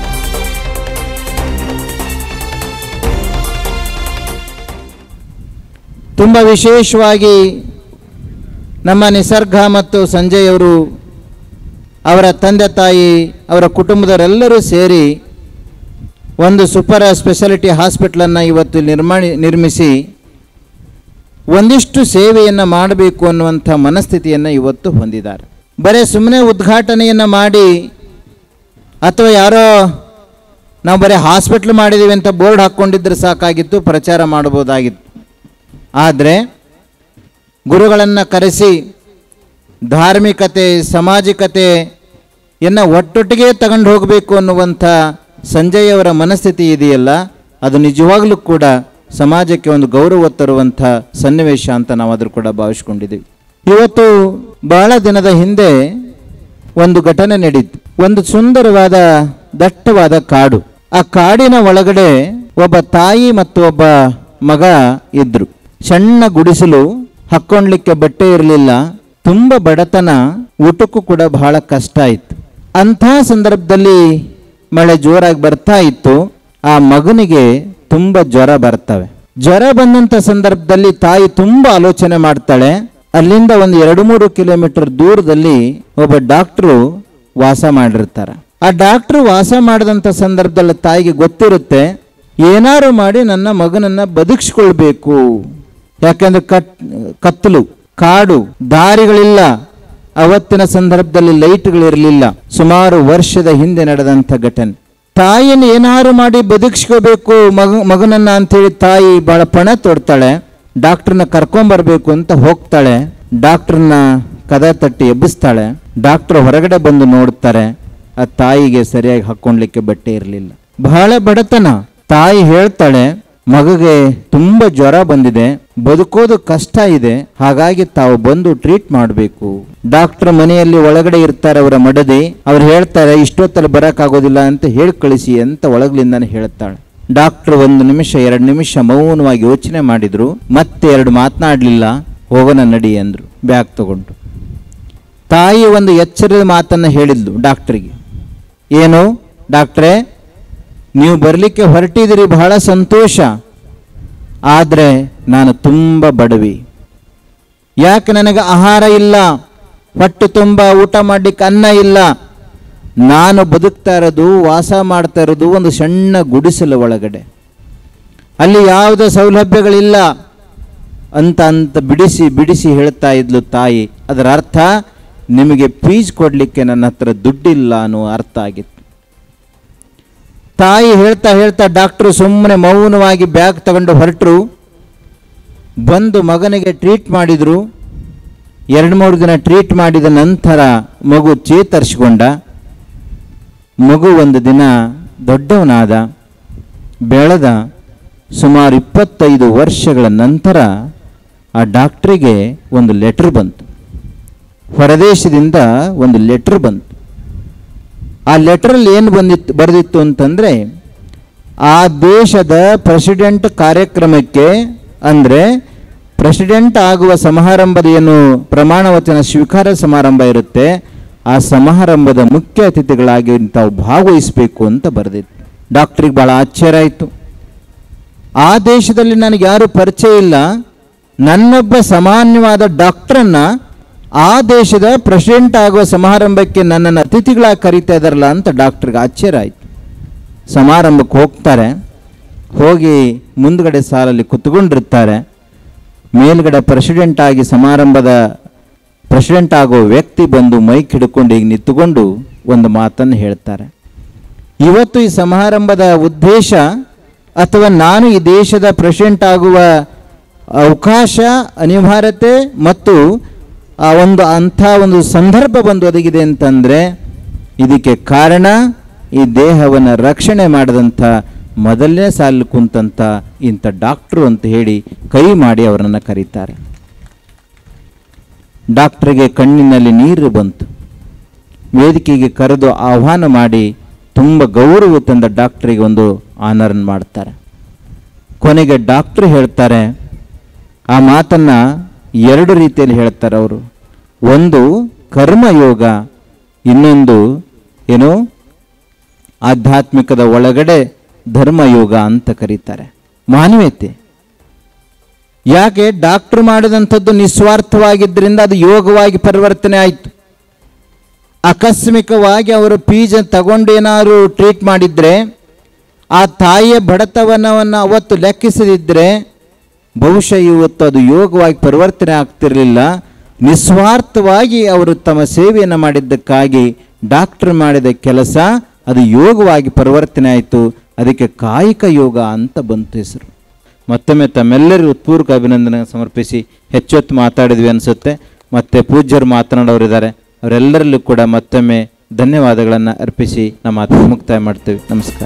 ತುಂಬ ವಿಶೇಷವಾಗಿ ನಮ್ಮ ನಿಸರ್ಗ ಮತ್ತು ಸಂಜಯ್ ಅವರು ಅವರ ತಂದೆ ತಾಯಿ ಅವರ ಕುಟುಂಬದವರೆಲ್ಲರೂ ಸೇರಿ ಒಂದು ಸೂಪರ್ ಸ್ಪೆಷಾಲಿಟಿ ಹಾಸ್ಪಿಟ್ಲನ್ನು ಇವತ್ತು ನಿರ್ಮಾಣಿ ನಿರ್ಮಿಸಿ ಒಂದಿಷ್ಟು ಸೇವೆಯನ್ನು ಮಾಡಬೇಕು ಅನ್ನುವಂಥ ಮನಸ್ಥಿತಿಯನ್ನು ಇವತ್ತು ಹೊಂದಿದ್ದಾರೆ ಬರೀ ಸುಮ್ಮನೆ ಉದ್ಘಾಟನೆಯನ್ನು ಮಾಡಿ ಅಥವಾ ಯಾರೋ ನಾವು ಬರೀ ಹಾಸ್ಪಿಟ್ಲ್ ಮಾಡಿದ್ದೀವಿ ಅಂತ ಬೋರ್ಡ್ ಹಾಕ್ಕೊಂಡಿದ್ರೆ ಸಾಕಾಗಿತ್ತು ಪ್ರಚಾರ ಮಾಡ್ಬೋದಾಗಿತ್ತು ಆದರೆ ಗುರುಗಳನ್ನು ಕರೆಸಿ ಧಾರ್ಮಿಕತೆ ಸಾಮಾಜಿಕತೆಯನ್ನು ಒಟ್ಟೊಟ್ಟಿಗೆ ತಗೊಂಡು ಹೋಗಬೇಕು ಅನ್ನುವಂಥ ಸಂಜಯ್ ಅವರ ಮನಸ್ಥಿತಿ ಇದೆಯಲ್ಲ ಅದು ನಿಜವಾಗ್ಲೂ ಕೂಡ ಸಮಾಜಕ್ಕೆ ಒಂದು ಗೌರವ ತರುವಂಥ ಸನ್ನಿವೇಶ ಅಂತ ನಾವು ಅದ್ರ ಕೂಡ ಭಾವಿಸ್ಕೊಂಡಿದ್ದೀವಿ ಇವತ್ತು ಬಹಳ ದಿನದ ಹಿಂದೆ ಒಂದು ಘಟನೆ ನಡೀತು ಒಂದು ಸುಂದರವಾದ ದಟ್ಟವಾದ ಕಾಡು ಆ ಕಾಡಿನ ಒಳಗಡೆ ಒಬ್ಬ ತಾಯಿ ಮತ್ತು ಒಬ್ಬ ಮಗ ಇದ್ರು ಸಣ್ಣ ಗುಡಿಸಲು ಹಾಕ್ಕೊಳ್ಲಿಕ್ಕೆ ಬಟ್ಟೆ ಇರಲಿಲ್ಲ ತುಂಬ ಬಡತನ ಊಟಕ್ಕೂ ಕೂಡ ಬಹಳ ಕಷ್ಟ ಇತ್ತು ಅಂಥ ಸಂದರ್ಭದಲ್ಲಿ ಮಳೆ ಜೋರಾಗಿ ಬರ್ತಾ ಇತ್ತು ಆ ಮಗನಿಗೆ ತುಂಬ ಜ್ವರ ಬರ್ತವೆ ಜ್ವರ ಬಂದಂಥ ಸಂದರ್ಭದಲ್ಲಿ ತಾಯಿ ತುಂಬ ಆಲೋಚನೆ ಮಾಡ್ತಾಳೆ ಅಲ್ಲಿಂದ ಒಂದು ಎರಡು ಮೂರು ಕಿಲೋಮೀಟರ್ ದೂರದಲ್ಲಿ ಒಬ್ಬ ಡಾಕ್ಟ್ರು ವಾಸ ಮಾಡಿರ್ತಾರೆ ಆ ಡಾಕ್ಟ್ರು ವಾಸ ಮಾಡಿದಂಥ ಸಂದರ್ಭದಲ್ಲಿ ತಾಯಿಗೆ ಗೊತ್ತಿರುತ್ತೆ ಏನಾರು ಮಾಡಿ ನನ್ನ ಮಗನನ್ನ ಬದುಕಿಸ್ಕೊಳ್ಬೇಕು ಯಾಕಂದ್ರೆ ಕಟ್ ಕತ್ತಲು ಕಾಡು ದಾರಿಗಳಿಲ್ಲ ಅವತ್ತಿನ ಸಂದರ್ಭದಲ್ಲಿ ಲೈಟ್ಗಳಿರಲಿಲ್ಲ ಸುಮಾರು ವರ್ಷದ ಹಿಂದೆ ನಡೆದಂಥ ಘಟನೆ ತಾಯಿಯನ್ನು ಏನಾರು ಮಾಡಿ ಬದುಕಿಸ್ಕೋಬೇಕು ಮಗ ಮಗನನ್ನ ಅಂತೇಳಿ ತಾಯಿ ಬಹಳ ಪಣ ತೊಡ್ತಾಳೆ ಡಾಕ್ಟರ್ನ ಕರ್ಕೊಂಬರ್ಬೇಕು ಅಂತ ಹೋಗ್ತಾಳೆ ಡಾಕ್ಟರ್ನ ಕದ ತಟ್ಟಿ ಎಬ್ಬಿಸ್ತಾಳೆ ಡಾಕ್ಟರ್ ಹೊರಗಡೆ ಬಂದು ನೋಡ್ತಾರೆ ಆ ತಾಯಿಗೆ ಸರಿಯಾಗಿ ಹಾಕ್ಕೊಳ್ಲಿಕ್ಕೆ ಬಟ್ಟೆ ಇರಲಿಲ್ಲ ಬಹಳ ಬಡತನ ತಾಯಿ ಹೇಳ್ತಾಳೆ ಮಗಗೆ ತುಂಬ ಜ್ವರ ಬಂದಿದೆ ಬದುಕೋದು ಕಷ್ಟ ಇದೆ ಹಾಗಾಗಿ ತಾವು ಬಂದು ಟ್ರೀಟ್ ಮಾಡಬೇಕು ಡಾಕ್ಟರ್ ಮನೆಯಲ್ಲಿ ಒಳಗಡೆ ಇರ್ತಾರೆ ಅವರ ಮಡದಿ ಅವ್ರು ಹೇಳ್ತಾರೆ ಇಷ್ಟೊತ್ತಲ್ಲಿ ಬರೋಕ್ಕಾಗೋದಿಲ್ಲ ಅಂತ ಹೇಳಿ ಕಳಿಸಿ ಅಂತ ಒಳಗ್ಲಿಂದಾನೆ ಹೇಳ್ತಾಳೆ ಡಾಕ್ಟರ್ ಒಂದು ನಿಮಿಷ ಎರಡು ನಿಮಿಷ ಮೌನವಾಗಿ ಯೋಚನೆ ಮಾಡಿದ್ರು ಮತ್ತೆ ಎರಡು ಮಾತನಾಡಲಿಲ್ಲ ಹೋಗೋಣ ನಡಿ ಅಂದ್ರು ಬ್ಯಾಗ್ ತಗೊಂಡು ತಾಯಿ ಒಂದು ಎಚ್ಚರದ ಮಾತನ್ನು ಹೇಳಿದ್ಲು ಡಾಕ್ಟ್ರಿಗೆ ಏನು ಡಾಕ್ಟ್ರೇ ನೀವು ಬರಲಿಕ್ಕೆ ಹೊರಟಿದ್ದೀರಿ ಬಹಳ ಸಂತೋಷ ಆದರೆ ನಾನು ತುಂಬ ಬಡವಿ ಯಾಕೆ ನನಗೆ ಆಹಾರ ಇಲ್ಲ ಹೊಟ್ಟೆ ತುಂಬ ಊಟ ಮಾಡಲಿಕ್ಕೆ ಅನ್ನ ಇಲ್ಲ ನಾನು ಬದುಕ್ತಾ ಇರೋದು ವಾಸ ಮಾಡ್ತಾ ಇರೋದು ಒಂದು ಸಣ್ಣ ಗುಡಿಸಲು ಒಳಗಡೆ ಅಲ್ಲಿ ಯಾವುದೇ ಸೌಲಭ್ಯಗಳಿಲ್ಲ ಅಂತ ಅಂತ ಬಿಡಿಸಿ ಬಿಡಿಸಿ ಹೇಳ್ತಾ ಇದ್ಲು ತಾಯಿ ಅದರ ಅರ್ಥ ನಿಮಗೆ ಫೀಸ್ ಕೊಡಲಿಕ್ಕೆ ನನ್ನ ಹತ್ರ ದುಡ್ಡಿಲ್ಲ ಅನ್ನೋ ಅರ್ಥ ಆಗಿತ್ತು ತಾಯಿ ಹೇಳ್ತಾ ಹೇಳ್ತಾ ಡಾಕ್ಟ್ರು ಸುಮ್ಮನೆ ಮೌನವಾಗಿ ಬ್ಯಾಗ್ ತಗೊಂಡು ಹೊರಟರು ಬಂದು ಮಗನಿಗೆ ಟ್ರೀಟ್ ಮಾಡಿದರು ಎರಡು ಮೂರು ದಿನ ಟ್ರೀಟ್ ಮಾಡಿದ ನಂತರ ಮಗು ಚೇತರಿಸಿಕೊಂಡ ಮಗು ಒಂದು ದಿನ ದೊಡ್ಡವನಾದ ಬೆಳೆದ ಸುಮಾರು ಇಪ್ಪತ್ತೈದು ವರ್ಷಗಳ ನಂತರ ಆ ಡಾಕ್ಟ್ರಿಗೆ ಒಂದು ಲೆಟರ್ ಬಂತು ಹೊರದೇಶದಿಂದ ಒಂದು ಲೆಟರ್ ಬಂತು ಆ ಲೆಟ್ರಲ್ಲಿ ಏನು ಬಂದಿತ್ತು ಬರೆದಿತ್ತು ಅಂತಂದರೆ ಆ ದೇಶದ ಪ್ರೆಸಿಡೆಂಟ್ ಕಾರ್ಯಕ್ರಮಕ್ಕೆ ಅಂದರೆ ಪ್ರೆಸಿಡೆಂಟ್ ಆಗುವ ಸಮಾರಂಭದ ಏನು ಪ್ರಮಾಣ ವಚನ ಸ್ವೀಕಾರ ಸಮಾರಂಭ ಇರುತ್ತೆ ಆ ಸಮಾರಂಭದ ಮುಖ್ಯ ಅತಿಥಿಗಳಾಗಿ ತಾವು ಭಾಗವಹಿಸಬೇಕು ಅಂತ ಬರೆದಿತ್ತು ಡಾಕ್ಟ್ರಿಗೆ ಭಾಳ ಆಶ್ಚರ್ಯ ಆಯಿತು ಆ ದೇಶದಲ್ಲಿ ನನಗೆ ಯಾರು ಪರಿಚಯ ಇಲ್ಲ ನನ್ನೊಬ್ಬ ಸಾಮಾನ್ಯವಾದ ಡಾಕ್ಟ್ರನ್ನ ಆ ದೇಶದ ಪ್ರೆಸಿಡೆಂಟ್ ಆಗುವ ಸಮಾರಂಭಕ್ಕೆ ನನ್ನನ್ನು ಅತಿಥಿಗಳಾಗಿ ಕರೀತಾ ಇದ್ದಾರಲ್ಲ ಅಂತ ಡಾಕ್ಟ್ರಿಗೆ ಆಶ್ಚರ್ಯ ಆಯಿತು ಸಮಾರಂಭಕ್ಕೆ ಹೋಗ್ತಾರೆ ಹೋಗಿ ಮುಂದ್ಗಡೆ ಸಾಲಲ್ಲಿ ಕುತ್ಕೊಂಡಿರ್ತಾರೆ ಮೇಲ್ಗಡೆ ಪ್ರೆಸಿಡೆಂಟ್ ಆಗಿ ಸಮಾರಂಭದ ಪ್ರೆಸಿಡೆಂಟ್ ಆಗೋ ವ್ಯಕ್ತಿ ಬಂದು ಮೈಕ್ ಹಿಡ್ಕೊಂಡು ಈಗ ನಿಂತುಕೊಂಡು ಒಂದು ಮಾತನ್ನು ಹೇಳ್ತಾರೆ ಇವತ್ತು ಈ ಸಮಾರಂಭದ ಉದ್ದೇಶ ಅಥವಾ ನಾನು ಈ ದೇಶದ ಪ್ರೆಸಿಡೆಂಟ್ ಆಗುವ ಅವಕಾಶ ಅನಿವಾರ್ಯತೆ ಮತ್ತು ಆ ಒಂದು ಅಂಥ ಒಂದು ಸಂದರ್ಭ ಬಂದು ಒದಗಿದೆ ಅಂತಂದರೆ ಇದಕ್ಕೆ ಕಾರಣ ಈ ದೇಹವನ್ನು ರಕ್ಷಣೆ ಮಾಡಿದಂಥ ಮೊದಲನೇ ಸಾಲು ಕುಂತಂಥ ಇಂಥ ಡಾಕ್ಟ್ರು ಅಂತ ಹೇಳಿ ಕೈ ಮಾಡಿ ಅವರನ್ನು ಕರೀತಾರೆ ಡಾಕ್ಟ್ರಿಗೆ ಕಣ್ಣಿನಲ್ಲಿ ನೀರು ಬಂತು ವೇದಿಕೆಗೆ ಕರೆದು ಆಹ್ವಾನ ಮಾಡಿ ತುಂಬ ಗೌರವ ತಂದ ಡಾಕ್ಟ್ರಿಗೆ ಒಂದು ಆನರನ್ ಮಾಡ್ತಾರೆ ಕೊನೆಗೆ ಡಾಕ್ಟ್ರು ಹೇಳ್ತಾರೆ ಆ ಮಾತನ್ನು ಎರಡು ರೀತಿಯಲ್ಲಿ ಹೇಳ್ತಾರೆ ಅವರು ಒಂದು ಕರ್ಮಯೋಗ ಇನ್ನೊಂದು ಏನು ಆಧ್ಯಾತ್ಮಿಕದ ಒಳಗಡೆ ಧರ್ಮಯೋಗ ಅಂತ ಕರೀತಾರೆ ಮಾನವೀಯತೆ ಯಾಕೆ ಡಾಕ್ಟ್ರು ಮಾಡಿದಂಥದ್ದು ನಿಸ್ವಾರ್ಥವಾಗಿದ್ದರಿಂದ ಅದು ಯೋಗವಾಗಿ ಪರಿವರ್ತನೆ ಆಯಿತು ಆಕಸ್ಮಿಕವಾಗಿ ಅವರು ಪೀಜ ತಗೊಂಡು ಏನಾದ್ರು ಟ್ರೀಟ್ ಮಾಡಿದ್ರೆ ಆ ತಾಯಿಯ ಬಡತನವನ್ನು ಅವತ್ತು ಲೆಕ್ಕಿಸದಿದ್ದರೆ ಬಹುಶಃ ಇವತ್ತು ಅದು ಯೋಗವಾಗಿ ಪರಿವರ್ತನೆ ಆಗ್ತಿರಲಿಲ್ಲ ನಿಸ್ವಾರ್ಥವಾಗಿ ಅವರು ತಮ್ಮ ಸೇವೆಯನ್ನು ಮಾಡಿದ್ದಕ್ಕಾಗಿ ಡಾಕ್ಟರ್ ಮಾಡಿದ ಕೆಲಸ ಅದು ಯೋಗವಾಗಿ ಪರಿವರ್ತನೆ ಆಯಿತು ಅದಕ್ಕೆ ಕಾಯಿಕ ಯೋಗ ಅಂತ ಬಂತು ಹೆಸರು ಮತ್ತೊಮ್ಮೆ ತಮ್ಮೆಲ್ಲರಿಗೂ ಉತ್ಪೂರ್ವಕ ಅಭಿನಂದನೆ ಸಮರ್ಪಿಸಿ ಹೆಚ್ಚೊತ್ತು ಮಾತಾಡಿದ್ವಿ ಅನಿಸುತ್ತೆ ಮತ್ತೆ ಪೂಜ್ಯರು ಮಾತನಾಡೋರಿದ್ದಾರೆ ಅವರೆಲ್ಲರಲ್ಲೂ ಕೂಡ ಮತ್ತೊಮ್ಮೆ ಧನ್ಯವಾದಗಳನ್ನು ಅರ್ಪಿಸಿ ನಮ್ಮ ಮಾತನ್ನು ಮುಕ್ತಾಯ ಮಾಡ್ತೇವೆ ನಮಸ್ಕಾರ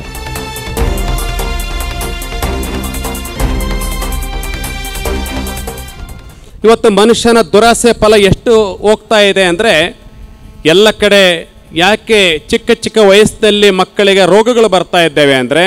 ಇವತ್ತು ಮನುಷ್ಯನ ದುರಾಸೆ ಫಲ ಎಷ್ಟು ಹೋಗ್ತಾ ಇದೆ ಅಂದರೆ ಎಲ್ಲ ಕಡೆ ಯಾಕೆ ಚಿಕ್ಕ ಚಿಕ್ಕ ವಯಸ್ಸಿನಲ್ಲಿ ಮಕ್ಕಳಿಗೆ ರೋಗಗಳು ಬರ್ತಾ ಇದ್ದೇವೆ ಅಂದರೆ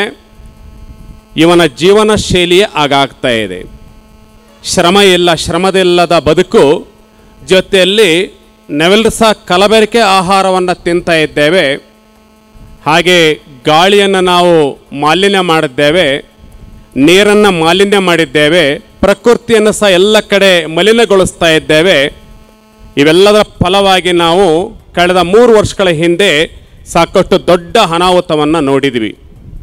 ಇವನ ಜೀವನ ಶೈಲಿಯೇ ಆಗಾಗ್ತಾ ಇದೆ ಶ್ರಮ ಇಲ್ಲ ಶ್ರಮದಿಲ್ಲದ ಬದುಕು ಜೊತೆಯಲ್ಲಿ ನಾವೆಲ್ಲರೂ ಸಹ ಕಲಬೆರಕೆ ಆಹಾರವನ್ನು ತಿಂತಾ ಇದ್ದೇವೆ ಹಾಗೆ ಗಾಳಿಯನ್ನು ನಾವು ಮಾಲಿನ್ಯ ಮಾಡಿದ್ದೇವೆ ನೀರನ್ನು ಮಾಲಿನ್ಯ ಮಾಡಿದ್ದೇವೆ ಪ್ರಕೃತಿಯನ್ನು ಸಹ ಎಲ್ಲ ಕಡೆ ಮಲಿನಗೊಳಿಸ್ತಾ ಇದ್ದೇವೆ ಇವೆಲ್ಲದರ ಫಲವಾಗಿ ನಾವು ಕಳೆದ ಮೂರು ವರ್ಷಗಳ ಹಿಂದೆ ಸಾಕಷ್ಟು ದೊಡ್ಡ ಅನಾಹುತವನ್ನು ನೋಡಿದ್ವಿ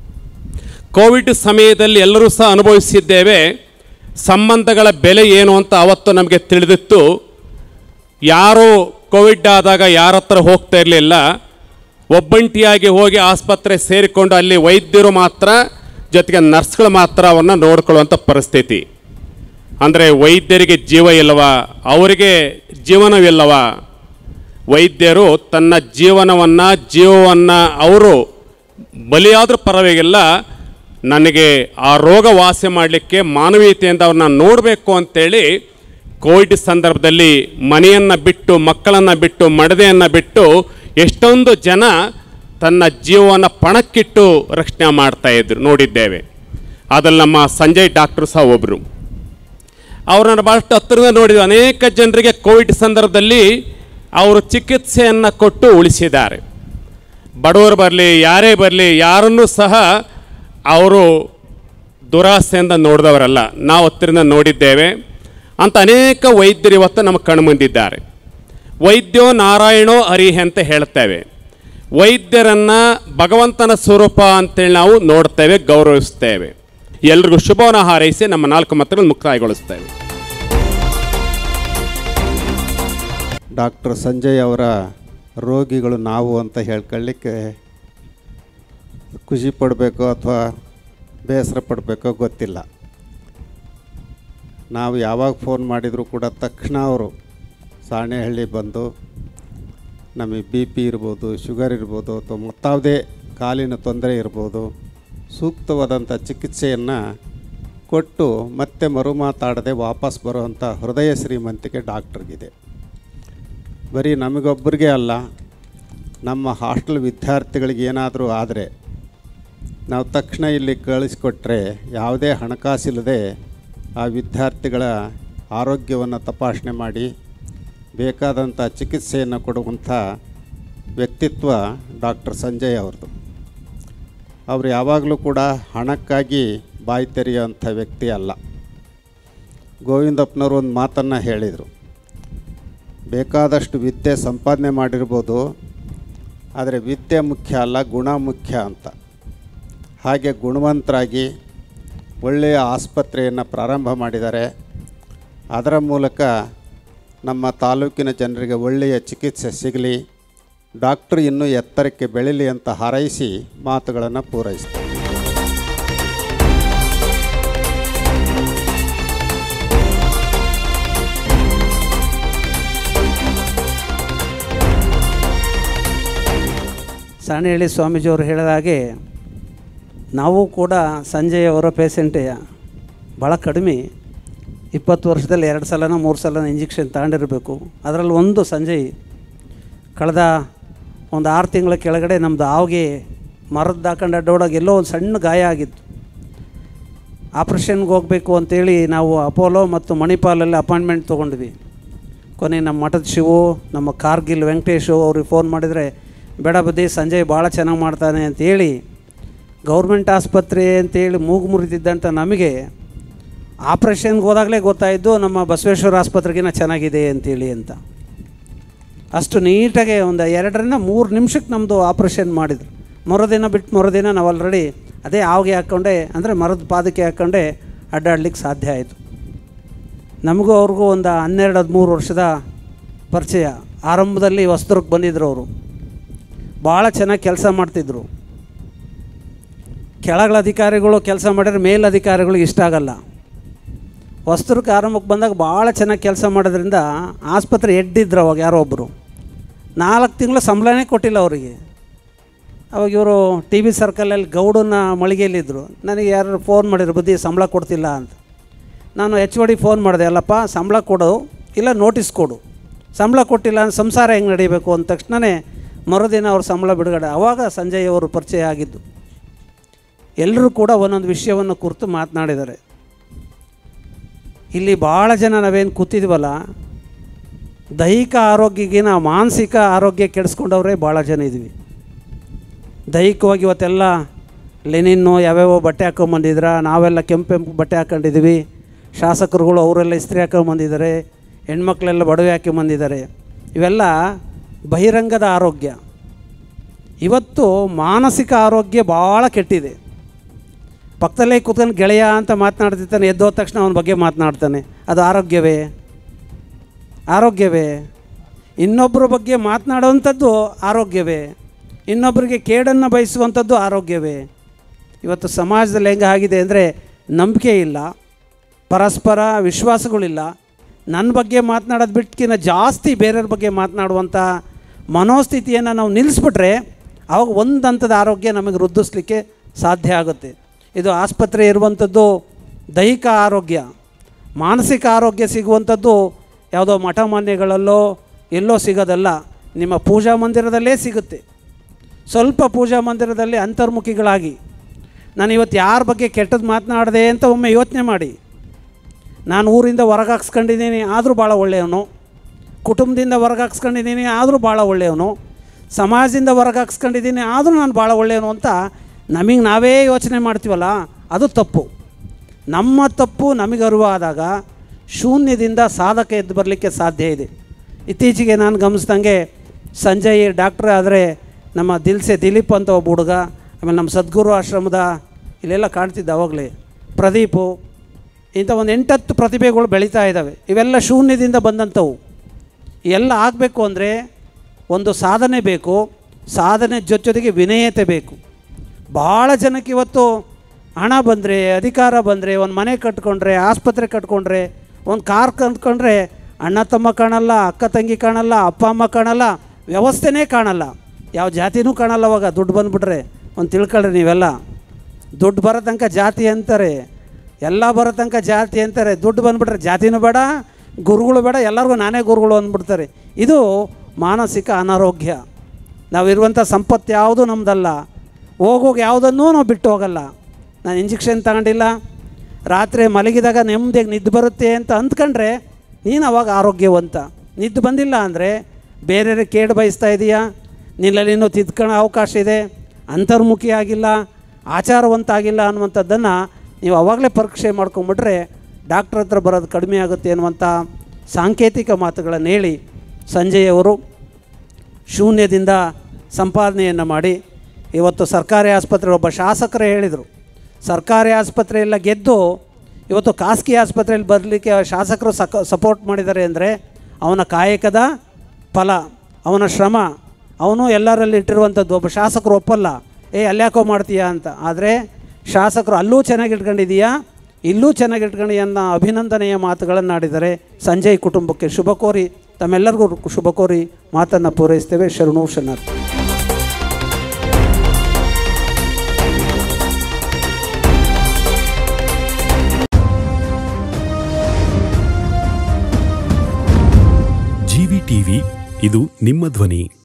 ಕೋವಿಡ್ ಸಮಯದಲ್ಲಿ ಎಲ್ಲರೂ ಸಹ ಅನುಭವಿಸಿದ್ದೇವೆ ಸಂಬಂಧಗಳ ಬೆಲೆ ಏನು ಅಂತ ಅವತ್ತು ನಮಗೆ ತಿಳಿದಿತ್ತು ಯಾರು ಕೋವಿಡ್ ಆದಾಗ ಯಾರ ಹತ್ರ ಹೋಗ್ತಾ ಇರಲಿಲ್ಲ ಒಬ್ಬಂಟಿಯಾಗಿ ಹೋಗಿ ಆಸ್ಪತ್ರೆ ಸೇರಿಕೊಂಡು ಅಲ್ಲಿ ವೈದ್ಯರು ಮಾತ್ರ ಜೊತೆಗೆ ನರ್ಸ್ಗಳು ಮಾತ್ರ ಅವನ್ನ ನೋಡ್ಕೊಳ್ಳುವಂಥ ಪರಿಸ್ಥಿತಿ ಅಂದರೆ ವೈದ್ಯರಿಗೆ ಜೀವ ಇಲ್ಲವಾ ಅವರಿಗೆ ಜೀವನವಿಲ್ಲವಾ ವೈದ್ಯರು ತನ್ನ ಜೀವನವನ್ನು ಜೀವವನ್ನು ಅವರು ಬಲಿಯಾದರೂ ಪರವಾಗಿಲ್ಲ ನನಗೆ ಆ ರೋಗ ವಾಸಿ ಮಾಡಲಿಕ್ಕೆ ಮಾನವೀಯತೆಯಿಂದ ಅವ್ರನ್ನ ನೋಡಬೇಕು ಅಂತೇಳಿ ಕೋವಿಡ್ ಸಂದರ್ಭದಲ್ಲಿ ಮನೆಯನ್ನು ಬಿಟ್ಟು ಮಕ್ಕಳನ್ನು ಬಿಟ್ಟು ಮಡದೆಯನ್ನು ಬಿಟ್ಟು ಎಷ್ಟೊಂದು ಜನ ತನ್ನ ಜೀವವನ್ನು ಪಣಕ್ಕಿಟ್ಟು ರಕ್ಷಣೆ ಮಾಡ್ತಾ ಇದ್ರು ನೋಡಿದ್ದೇವೆ ಅದ್ರಲ್ಲಿ ನಮ್ಮ ಸಂಜಯ್ ಡಾಕ್ಟರ್ ಸಹ ಒಬ್ಬರು ಅವರನ್ನು ಭಾಳಷ್ಟು ಹತ್ತಿರದ ನೋಡಿದ ಅನೇಕ ಜನರಿಗೆ ಕೋವಿಡ್ ಸಂದರ್ಭದಲ್ಲಿ ಅವರು ಚಿಕಿತ್ಸೆಯನ್ನು ಕೊಟ್ಟು ಉಳಿಸಿದ್ದಾರೆ ಬಡವರು ಬರಲಿ ಯಾರೇ ಬರಲಿ ಯಾರನ್ನೂ ಸಹ ಅವರು ದುರಾಸೆಯಿಂದ ನೋಡಿದವರಲ್ಲ ನಾವು ಹತ್ತಿರದಿಂದ ನೋಡಿದ್ದೇವೆ ಅಂತ ಅನೇಕ ವೈದ್ಯರು ಇವತ್ತು ನಮ್ಮ ಕಣ್ಮುಂದಿದ್ದಾರೆ ವೈದ್ಯೋ ನಾರಾಯಣೋ ಹರಿಹೆ ಅಂತ ಹೇಳ್ತೇವೆ ವೈದ್ಯರನ್ನು ಭಗವಂತನ ಸ್ವರೂಪ ಅಂತೇಳಿ ನಾವು ನೋಡ್ತೇವೆ ಗೌರವಿಸ್ತೇವೆ ಎಲ್ರಿಗೂ ಶುಭವನ್ನು ಹಾರೈಸಿ ನಮ್ಮ ನಾಲ್ಕು ಮಾತುಗಳನ್ನು ಮುಕ್ತಾಯಗೊಳಿಸ್ತೇವೆ ಡಾಕ್ಟರ್ ಸಂಜಯ್ ಅವರ ರೋಗಿಗಳು ನಾವು ಅಂತ ಹೇಳ್ಕೊಳ್ಳಿಕ್ಕೆ ಖುಷಿ ಪಡಬೇಕೋ ಅಥವಾ ಬೇಸರ ಪಡಬೇಕೋ ಗೊತ್ತಿಲ್ಲ ನಾವು ಯಾವಾಗ ಫೋನ್ ಮಾಡಿದರೂ ಕೂಡ ತಕ್ಷಣ ಅವರು ಸಾಣೆಹಳ್ಳಿ ಬಂದು ನಮಗೆ ಬಿ ಪಿ ಇರ್ಬೋದು ಶುಗರ್ ಇರ್ಬೋದು ಅಥವಾ ಮತ್ತಾವುದೇ ಕಾಲಿನ ತೊಂದರೆ ಇರ್ಬೋದು ಸೂಕ್ತವಾದಂಥ ಚಿಕಿತ್ಸೆಯನ್ನು ಕೊಟ್ಟು ಮತ್ತೆ ಮರು ಮಾತಾಡದೆ ವಾಪಸ್ ಬರುವಂಥ ಹೃದಯ ಶ್ರೀಮಂತಿಕೆ ಡಾಕ್ಟ್ರಿಗಿದೆ ಬರೀ ನಮಗೊಬ್ಬರಿಗೆ ಅಲ್ಲ ನಮ್ಮ ಹಾಸ್ಟೆಲ್ ವಿದ್ಯಾರ್ಥಿಗಳಿಗೆ ಏನಾದರೂ ಆದರೆ ನಾವು ತಕ್ಷಣ ಇಲ್ಲಿ ಕಳಿಸ್ಕೊಟ್ರೆ ಯಾವುದೇ ಹಣಕಾಸಿಲ್ಲದೆ ಆ ವಿದ್ಯಾರ್ಥಿಗಳ ಆರೋಗ್ಯವನ್ನು ತಪಾಸಣೆ ಮಾಡಿ ಬೇಕಾದಂಥ ಚಿಕಿತ್ಸೆಯನ್ನು ಕೊಡುವಂಥ ವ್ಯಕ್ತಿತ್ವ ಡಾಕ್ಟರ್ ಸಂಜಯ್ ಅವ್ರದ್ದು ಅವರು ಯಾವಾಗಲೂ ಕೂಡ ಹಣಕ್ಕಾಗಿ ಬಾಯಿ ತೆರೆಯುವಂಥ ವ್ಯಕ್ತಿ ಅಲ್ಲ ಗೋವಿಂದಪ್ಪನವರು ಒಂದು ಮಾತನ್ನು ಹೇಳಿದರು ಬೇಕಾದಷ್ಟು ವಿದ್ಯೆ ಸಂಪಾದನೆ ಮಾಡಿರ್ಬೋದು ಆದರೆ ವಿದ್ಯೆ ಮುಖ್ಯ ಅಲ್ಲ ಗುಣ ಮುಖ್ಯ ಅಂತ ಹಾಗೆ ಗುಣವಂತರಾಗಿ ಒಳ್ಳೆಯ ಆಸ್ಪತ್ರೆಯನ್ನು ಪ್ರಾರಂಭ ಮಾಡಿದ್ದಾರೆ ಅದರ ಮೂಲಕ ನಮ್ಮ ತಾಲೂಕಿನ ಜನರಿಗೆ ಒಳ್ಳೆಯ ಚಿಕಿತ್ಸೆ ಸಿಗಲಿ ಡಾಕ್ಟ್ರು ಇನ್ನೂ ಎತ್ತರಕ್ಕೆ ಬೆಳೀಲಿ ಅಂತ ಹಾರೈಸಿ ಮಾತುಗಳನ್ನು ಪೂರೈಸ್ತಾರೆ ಸಾಣೇಹಳ್ಳಿ ಸ್ವಾಮೀಜಿಯವರು ಹೇಳಿದ ಹಾಗೆ ನಾವು ಕೂಡ ಸಂಜಯ್ ಅವರ ಪೇಷಂಟೇ ಭಾಳ ಕಡಿಮೆ ಇಪ್ಪತ್ತು ವರ್ಷದಲ್ಲಿ ಎರಡು ಸಲನ ಮೂರು ಸಲನ ಇಂಜೆಕ್ಷನ್ ತಗೊಂಡಿರಬೇಕು ಅದರಲ್ಲಿ ಒಂದು ಸಂಜಯ್ ಕಳೆದ ಒಂದು ಆರು ತಿಂಗಳ ಕೆಳಗಡೆ ನಮ್ಮದು ಆವಿಗೆ ಮರದ್ದು ಹಾಕೊಂಡು ಅಡ್ಡೋಡಾಗ ಎಲ್ಲೋ ಒಂದು ಸಣ್ಣ ಗಾಯ ಆಗಿತ್ತು ಆಪ್ರೇಷನ್ಗೆ ಹೋಗಬೇಕು ಅಂತೇಳಿ ನಾವು ಅಪೋಲೋ ಮತ್ತು ಮಣಿಪಾಲಲ್ಲಿ ಅಪಾಯಿಂಟ್ಮೆಂಟ್ ತೊಗೊಂಡ್ವಿ ಕೊನೆ ನಮ್ಮ ಮಠದ ಶಿವು ನಮ್ಮ ಕಾರ್ಗಿಲ್ ವೆಂಕಟೇಶು ಅವ್ರಿಗೆ ಫೋನ್ ಮಾಡಿದರೆ ಬೇಡ ಬದ್ದಿ ಸಂಜಯ್ ಭಾಳ ಚೆನ್ನಾಗಿ ಮಾಡ್ತಾನೆ ಅಂತೇಳಿ ಗೌರ್ಮೆಂಟ್ ಆಸ್ಪತ್ರೆ ಅಂತೇಳಿ ಮೂಗು ಮುರಿದಿದ್ದಂಥ ನಮಗೆ ಆಪ್ರೇಷನ್ಗೆ ಹೋದಾಗಲೇ ಗೊತ್ತಾಯಿದ್ದು ನಮ್ಮ ಬಸವೇಶ್ವರ ಆಸ್ಪತ್ರೆಗಿನ ಚೆನ್ನಾಗಿದೆ ಅಂತೇಳಿ ಅಂತ ಅಷ್ಟು ನೀಟಾಗಿ ಒಂದು ಎರಡರಿಂದ ಮೂರು ನಿಮಿಷಕ್ಕೆ ನಮ್ಮದು ಆಪ್ರೇಷನ್ ಮಾಡಿದ್ರು ಮರುದಿನ ಬಿಟ್ಟು ಮರುದಿನ ನಾವು ಆಲ್ರೆಡಿ ಅದೇ ಆವಿಗೆ ಹಾಕ್ಕೊಂಡೆ ಅಂದರೆ ಮರದ ಪಾದಕ್ಕೆ ಹಾಕ್ಕೊಂಡೆ ಅಡ್ಡಾಡ್ಲಿಕ್ಕೆ ಸಾಧ್ಯ ಆಯಿತು ನಮಗೂ ಅವ್ರಿಗೂ ಒಂದು ಹನ್ನೆರಡು ಹದಿಮೂರು ವರ್ಷದ ಪರಿಚಯ ಆರಂಭದಲ್ಲಿ ಹೊಸದುರ್ಗಕ್ಕೆ ಬಂದಿದ್ದರು ಅವರು ಭಾಳ ಚೆನ್ನಾಗಿ ಕೆಲಸ ಮಾಡ್ತಿದ್ರು ಕೆಳಗಳ ಅಧಿಕಾರಿಗಳು ಕೆಲಸ ಮಾಡಿದ್ರೆ ಮೇಲಧಿಕಾರಿಗಳಿಗೆ ಇಷ್ಟ ಆಗಲ್ಲ ಹೊಸದುರ್ಗ ಆರಂಭಕ್ಕೆ ಬಂದಾಗ ಭಾಳ ಚೆನ್ನಾಗಿ ಕೆಲಸ ಮಾಡೋದ್ರಿಂದ ಆಸ್ಪತ್ರೆ ಎಡ್ಡಿದ್ರು ಅವಾಗ ಯಾರೋ ಒಬ್ಬರು ನಾಲ್ಕು ತಿಂಗಳು ಸಂಬಳನೇ ಕೊಟ್ಟಿಲ್ಲ ಅವರಿಗೆ ಅವಾಗ ಇವರು ಟಿ ವಿ ಸರ್ಕಲಲ್ಲಿ ಗೌಡನ ಮಳಿಗೆಯಲ್ಲಿದ್ದರು ನನಗೆ ಯಾರು ಫೋನ್ ಮಾಡಿದ್ರು ಬುದ್ಧಿ ಸಂಬಳ ಕೊಡ್ತಿಲ್ಲ ಅಂತ ನಾನು ಎಚ್ ಒ ಡಿ ಫೋನ್ ಮಾಡಿದೆ ಅಲ್ಲಪ್ಪ ಸಂಬಳ ಕೊಡು ಇಲ್ಲ ನೋಟಿಸ್ ಕೊಡು ಸಂಬಳ ಕೊಟ್ಟಿಲ್ಲ ಅಂದ್ರೆ ಸಂಸಾರ ಹೆಂಗೆ ನಡೀಬೇಕು ಅಂದ ತಕ್ಷಣವೇ ಮರುದಿನ ಅವ್ರ ಸಂಬಳ ಬಿಡುಗಡೆ ಆವಾಗ ಸಂಜಯ್ ಅವರು ಪರಿಚಯ ಆಗಿದ್ದು ಎಲ್ಲರೂ ಕೂಡ ಒಂದೊಂದು ವಿಷಯವನ್ನು ಕುರಿತು ಮಾತನಾಡಿದ್ದಾರೆ ಇಲ್ಲಿ ಭಾಳ ಜನ ನಾವೇನು ಕೂತಿದ್ವಲ್ಲ ದೈಹಿಕ ಆರೋಗ್ಯಗಿನ ಮಾನಸಿಕ ಆರೋಗ್ಯ ಕೆಡಿಸ್ಕೊಂಡವರೇ ಭಾಳ ಜನ ಇದ್ವಿ ದೈಹಿಕವಾಗಿ ಇವತ್ತೆಲ್ಲ ಲೆನಿನ್ನು ಯಾವ್ಯಾವ ಬಟ್ಟೆ ಹಾಕೊಂಬಂದಿದ್ರ ನಾವೆಲ್ಲ ಕೆಂಪು ಕೆಂಪು ಬಟ್ಟೆ ಹಾಕೊಂಡಿದ್ದೀವಿ ಶಾಸಕರುಗಳು ಅವರೆಲ್ಲ ಇಸ್ತ್ರಿ ಹಾಕೊಂಬಂದಿದ್ದಾರೆ ಹೆಣ್ಮಕ್ಳೆಲ್ಲ ಬಡವೆ ಹಾಕೊಂಬಂದಿದ್ದಾರೆ ಇವೆಲ್ಲ ಬಹಿರಂಗದ ಆರೋಗ್ಯ ಇವತ್ತು ಮಾನಸಿಕ ಆರೋಗ್ಯ ಭಾಳ ಕೆಟ್ಟಿದೆ ಪಕ್ಕದಲ್ಲೇ ಕೂತ್ಕೊಂಡು ಗೆಳೆಯ ಅಂತ ಮಾತನಾಡ್ತಿರ್ತಾನೆ ಎದ್ದೋದ ತಕ್ಷಣ ಅವನ ಬಗ್ಗೆ ಮಾತನಾಡ್ತಾನೆ ಅದು ಆರೋಗ್ಯವೇ ಆರೋಗ್ಯವೇ ಇನ್ನೊಬ್ಬರ ಬಗ್ಗೆ ಮಾತನಾಡುವಂಥದ್ದು ಆರೋಗ್ಯವೇ ಇನ್ನೊಬ್ಬರಿಗೆ ಕೇಡನ್ನು ಬಯಸುವಂಥದ್ದು ಆರೋಗ್ಯವೇ ಇವತ್ತು ಸಮಾಜದಲ್ಲಿ ಹೆಂಗೆ ಆಗಿದೆ ಅಂದರೆ ನಂಬಿಕೆ ಇಲ್ಲ ಪರಸ್ಪರ ವಿಶ್ವಾಸಗಳಿಲ್ಲ ನನ್ನ ಬಗ್ಗೆ ಮಾತನಾಡೋದು ಬಿಟ್ಕಿನ್ನ ಜಾಸ್ತಿ ಬೇರೆಯವ್ರ ಬಗ್ಗೆ ಮಾತನಾಡುವಂಥ ಮನೋಸ್ಥಿತಿಯನ್ನು ನಾವು ನಿಲ್ಲಿಸ್ಬಿಟ್ರೆ ಆವಾಗ ಒಂದು ಹಂತದ ಆರೋಗ್ಯ ನಮಗೆ ವೃದ್ಧಿಸ್ಲಿಕ್ಕೆ ಸಾಧ್ಯ ಆಗುತ್ತೆ ಇದು ಆಸ್ಪತ್ರೆ ಇರುವಂಥದ್ದು ದೈಹಿಕ ಆರೋಗ್ಯ ಮಾನಸಿಕ ಆರೋಗ್ಯ ಸಿಗುವಂಥದ್ದು ಯಾವುದೋ ಮಠ ಮಾನ್ಯಗಳಲ್ಲೋ ಎಲ್ಲೋ ಸಿಗೋದಲ್ಲ ನಿಮ್ಮ ಪೂಜಾ ಮಂದಿರದಲ್ಲೇ ಸಿಗುತ್ತೆ ಸ್ವಲ್ಪ ಪೂಜಾ ಮಂದಿರದಲ್ಲಿ ಅಂತರ್ಮುಖಿಗಳಾಗಿ ನಾನು ಇವತ್ತು ಯಾರ ಬಗ್ಗೆ ಕೆಟ್ಟದ್ದು ಮಾತನಾಡಿದೆ ಅಂತ ಒಮ್ಮೆ ಯೋಚನೆ ಮಾಡಿ ನಾನು ಊರಿಂದ ಹೊರಗೆ ಹಾಕ್ಸ್ಕೊಂಡಿದ್ದೀನಿ ಆದರೂ ಭಾಳ ಒಳ್ಳೆಯವನು ಕುಟುಂಬದಿಂದ ಹೊರಗೆ ಹಾಕ್ಸ್ಕೊಂಡಿದ್ದೀನಿ ಆದರೂ ಭಾಳ ಒಳ್ಳೆಯವನು ಸಮಾಜದಿಂದ ಹೊರಗೆ ಹಾಕ್ಸ್ಕೊಂಡಿದ್ದೀನಿ ಆದರೂ ನಾನು ಭಾಳ ಒಳ್ಳೆಯವನು ಅಂತ ನಮಗೆ ನಾವೇ ಯೋಚನೆ ಮಾಡ್ತೀವಲ್ಲ ಅದು ತಪ್ಪು ನಮ್ಮ ತಪ್ಪು ನಮಗೆ ಅರಿವಾದಾಗ ಶೂನ್ಯದಿಂದ ಸಾಧಕ ಎದ್ದು ಬರಲಿಕ್ಕೆ ಸಾಧ್ಯ ಇದೆ ಇತ್ತೀಚೆಗೆ ನಾನು ಗಮನಿಸ್ದಂಗೆ ಸಂಜಯ್ ಡಾಕ್ಟ್ರ್ ಆದರೆ ನಮ್ಮ ದಿಲ್ಸೆ ದಿಲೀಪ್ ಅಂತ ಒಬ್ಬ ಹುಡುಗ ಆಮೇಲೆ ನಮ್ಮ ಸದ್ಗುರು ಆಶ್ರಮದ ಇಲ್ಲೆಲ್ಲ ಕಾಣ್ತಿದ್ದ ಅವಾಗಲೇ ಪ್ರದೀಪು ಇಂಥ ಒಂದು ಎಂಟತ್ತು ಪ್ರತಿಭೆಗಳು ಬೆಳೀತಾ ಇದ್ದಾವೆ ಇವೆಲ್ಲ ಶೂನ್ಯದಿಂದ ಬಂದಂಥವು ಎಲ್ಲ ಆಗಬೇಕು ಅಂದರೆ ಒಂದು ಸಾಧನೆ ಬೇಕು ಸಾಧನೆ ಜೊತೆಗೆ ವಿನಯತೆ ಬೇಕು ಭಾಳ ಜನಕ್ಕೆ ಇವತ್ತು ಹಣ ಬಂದರೆ ಅಧಿಕಾರ ಬಂದರೆ ಒಂದು ಮನೆ ಕಟ್ಕೊಂಡ್ರೆ ಆಸ್ಪತ್ರೆ ಕಟ್ಕೊಂಡ್ರೆ ಒಂದು ಕಾರ್ ಕಂಡ್ಕೊಂಡ್ರೆ ಅಣ್ಣ ತಮ್ಮ ಕಾಣಲ್ಲ ಅಕ್ಕ ತಂಗಿ ಕಾಣಲ್ಲ ಅಪ್ಪ ಅಮ್ಮ ಕಾಣಲ್ಲ ವ್ಯವಸ್ಥೆನೇ ಕಾಣಲ್ಲ ಯಾವ ಜಾತಿನೂ ಕಾಣಲ್ಲ ಅವಾಗ ದುಡ್ಡು ಬಂದುಬಿಟ್ರೆ ಒಂದು ತಿಳ್ಕೊಳ್ರಿ ನೀವೆಲ್ಲ ದುಡ್ಡು ಬರೋ ತನಕ ಜಾತಿ ಅಂತಾರೆ ಎಲ್ಲ ಬರೋ ತನಕ ಜಾತಿ ಅಂತಾರೆ ದುಡ್ಡು ಬಂದುಬಿಟ್ರೆ ಜಾತಿನೂ ಬೇಡ ಗುರುಗಳು ಬೇಡ ಎಲ್ಲರಿಗೂ ನಾನೇ ಗುರುಗಳು ಅಂದ್ಬಿಡ್ತಾರೆ ಇದು ಮಾನಸಿಕ ಅನಾರೋಗ್ಯ ನಾವಿರುವಂಥ ಸಂಪತ್ತು ಯಾವುದು ನಮ್ಮದಲ್ಲ ಹೋಗೋಗಿ ಯಾವುದನ್ನೂ ನಾವು ಬಿಟ್ಟು ಹೋಗಲ್ಲ ನಾನು ಇಂಜೆಕ್ಷನ್ ತಗೊಂಡಿಲ್ಲ ರಾತ್ರಿ ಮಲಗಿದಾಗ ನೆಮ್ಮದಿಯಾಗಿ ನಿದ್ದೆ ಬರುತ್ತೆ ಅಂತ ಅಂದ್ಕೊಂಡ್ರೆ ನೀನು ಅವಾಗ ಆರೋಗ್ಯವಂತ ನಿದ್ದೆ ಬಂದಿಲ್ಲ ಅಂದರೆ ಬೇರೆಯವ್ರಿಗೆ ಕೇಡು ಬಯಸ್ತಾ ಇದೆಯಾ ನಿನ್ನಲ್ಲಿ ಇನ್ನೂ ತಿದ್ಕೊಳ್ಳೋ ಅವಕಾಶ ಇದೆ ಅಂತರ್ಮುಖಿ ಆಗಿಲ್ಲ ಆಚಾರವಂತ ಆಗಿಲ್ಲ ಅನ್ನುವಂಥದ್ದನ್ನು ನೀವು ಅವಾಗಲೇ ಪರೀಕ್ಷೆ ಮಾಡ್ಕೊಂಬಿಟ್ರೆ ಡಾಕ್ಟ್ರ್ ಹತ್ರ ಬರೋದು ಕಡಿಮೆ ಆಗುತ್ತೆ ಅನ್ನುವಂಥ ಸಾಂಕೇತಿಕ ಮಾತುಗಳನ್ನು ಹೇಳಿ ಸಂಜಯ್ ಅವರು ಶೂನ್ಯದಿಂದ ಸಂಪಾದನೆಯನ್ನು ಮಾಡಿ ಇವತ್ತು ಸರ್ಕಾರಿ ಆಸ್ಪತ್ರೆ ಒಬ್ಬ ಶಾಸಕರೇ ಹೇಳಿದರು ಸರ್ಕಾರಿ ಆಸ್ಪತ್ರೆಯೆಲ್ಲ ಗೆದ್ದು ಇವತ್ತು ಖಾಸಗಿ ಆಸ್ಪತ್ರೆಯಲ್ಲಿ ಬರಲಿಕ್ಕೆ ಶಾಸಕರು ಸಕ ಸಪೋರ್ಟ್ ಮಾಡಿದ್ದಾರೆ ಅಂದರೆ ಅವನ ಕಾಯಕದ ಫಲ ಅವನ ಶ್ರಮ ಅವನು ಎಲ್ಲರಲ್ಲಿ ಇಟ್ಟಿರುವಂಥದ್ದು ಒಬ್ಬ ಶಾಸಕರು ಒಪ್ಪಲ್ಲ ಏ ಅಲ್ಯಾಕೋ ಮಾಡ್ತೀಯಾ ಅಂತ ಆದರೆ ಶಾಸಕರು ಅಲ್ಲೂ ಚೆನ್ನಾಗಿ ಇಟ್ಕೊಂಡಿದೀಯಾ ಇಲ್ಲೂ ಚೆನ್ನಾಗಿ ಇಟ್ಕೊಂಡು ಅನ್ನೋ ಅಭಿನಂದನೆಯ ಮಾತುಗಳನ್ನು ಆಡಿದ್ದಾರೆ ಸಂಜಯ್ ಕುಟುಂಬಕ್ಕೆ ಶುಭ ಕೋರಿ ತಮ್ಮೆಲ್ಲರಿಗೂ ಶುಭ ಕೋರಿ ಮಾತನ್ನು ಪೂರೈಸ್ತೇವೆ ಶರಣು ಶರಣಾರ್ಥಿ ಜಿವಿ ಟಿವಿ ಇದು ನಿಮ್ಮ ಧ್ವನಿ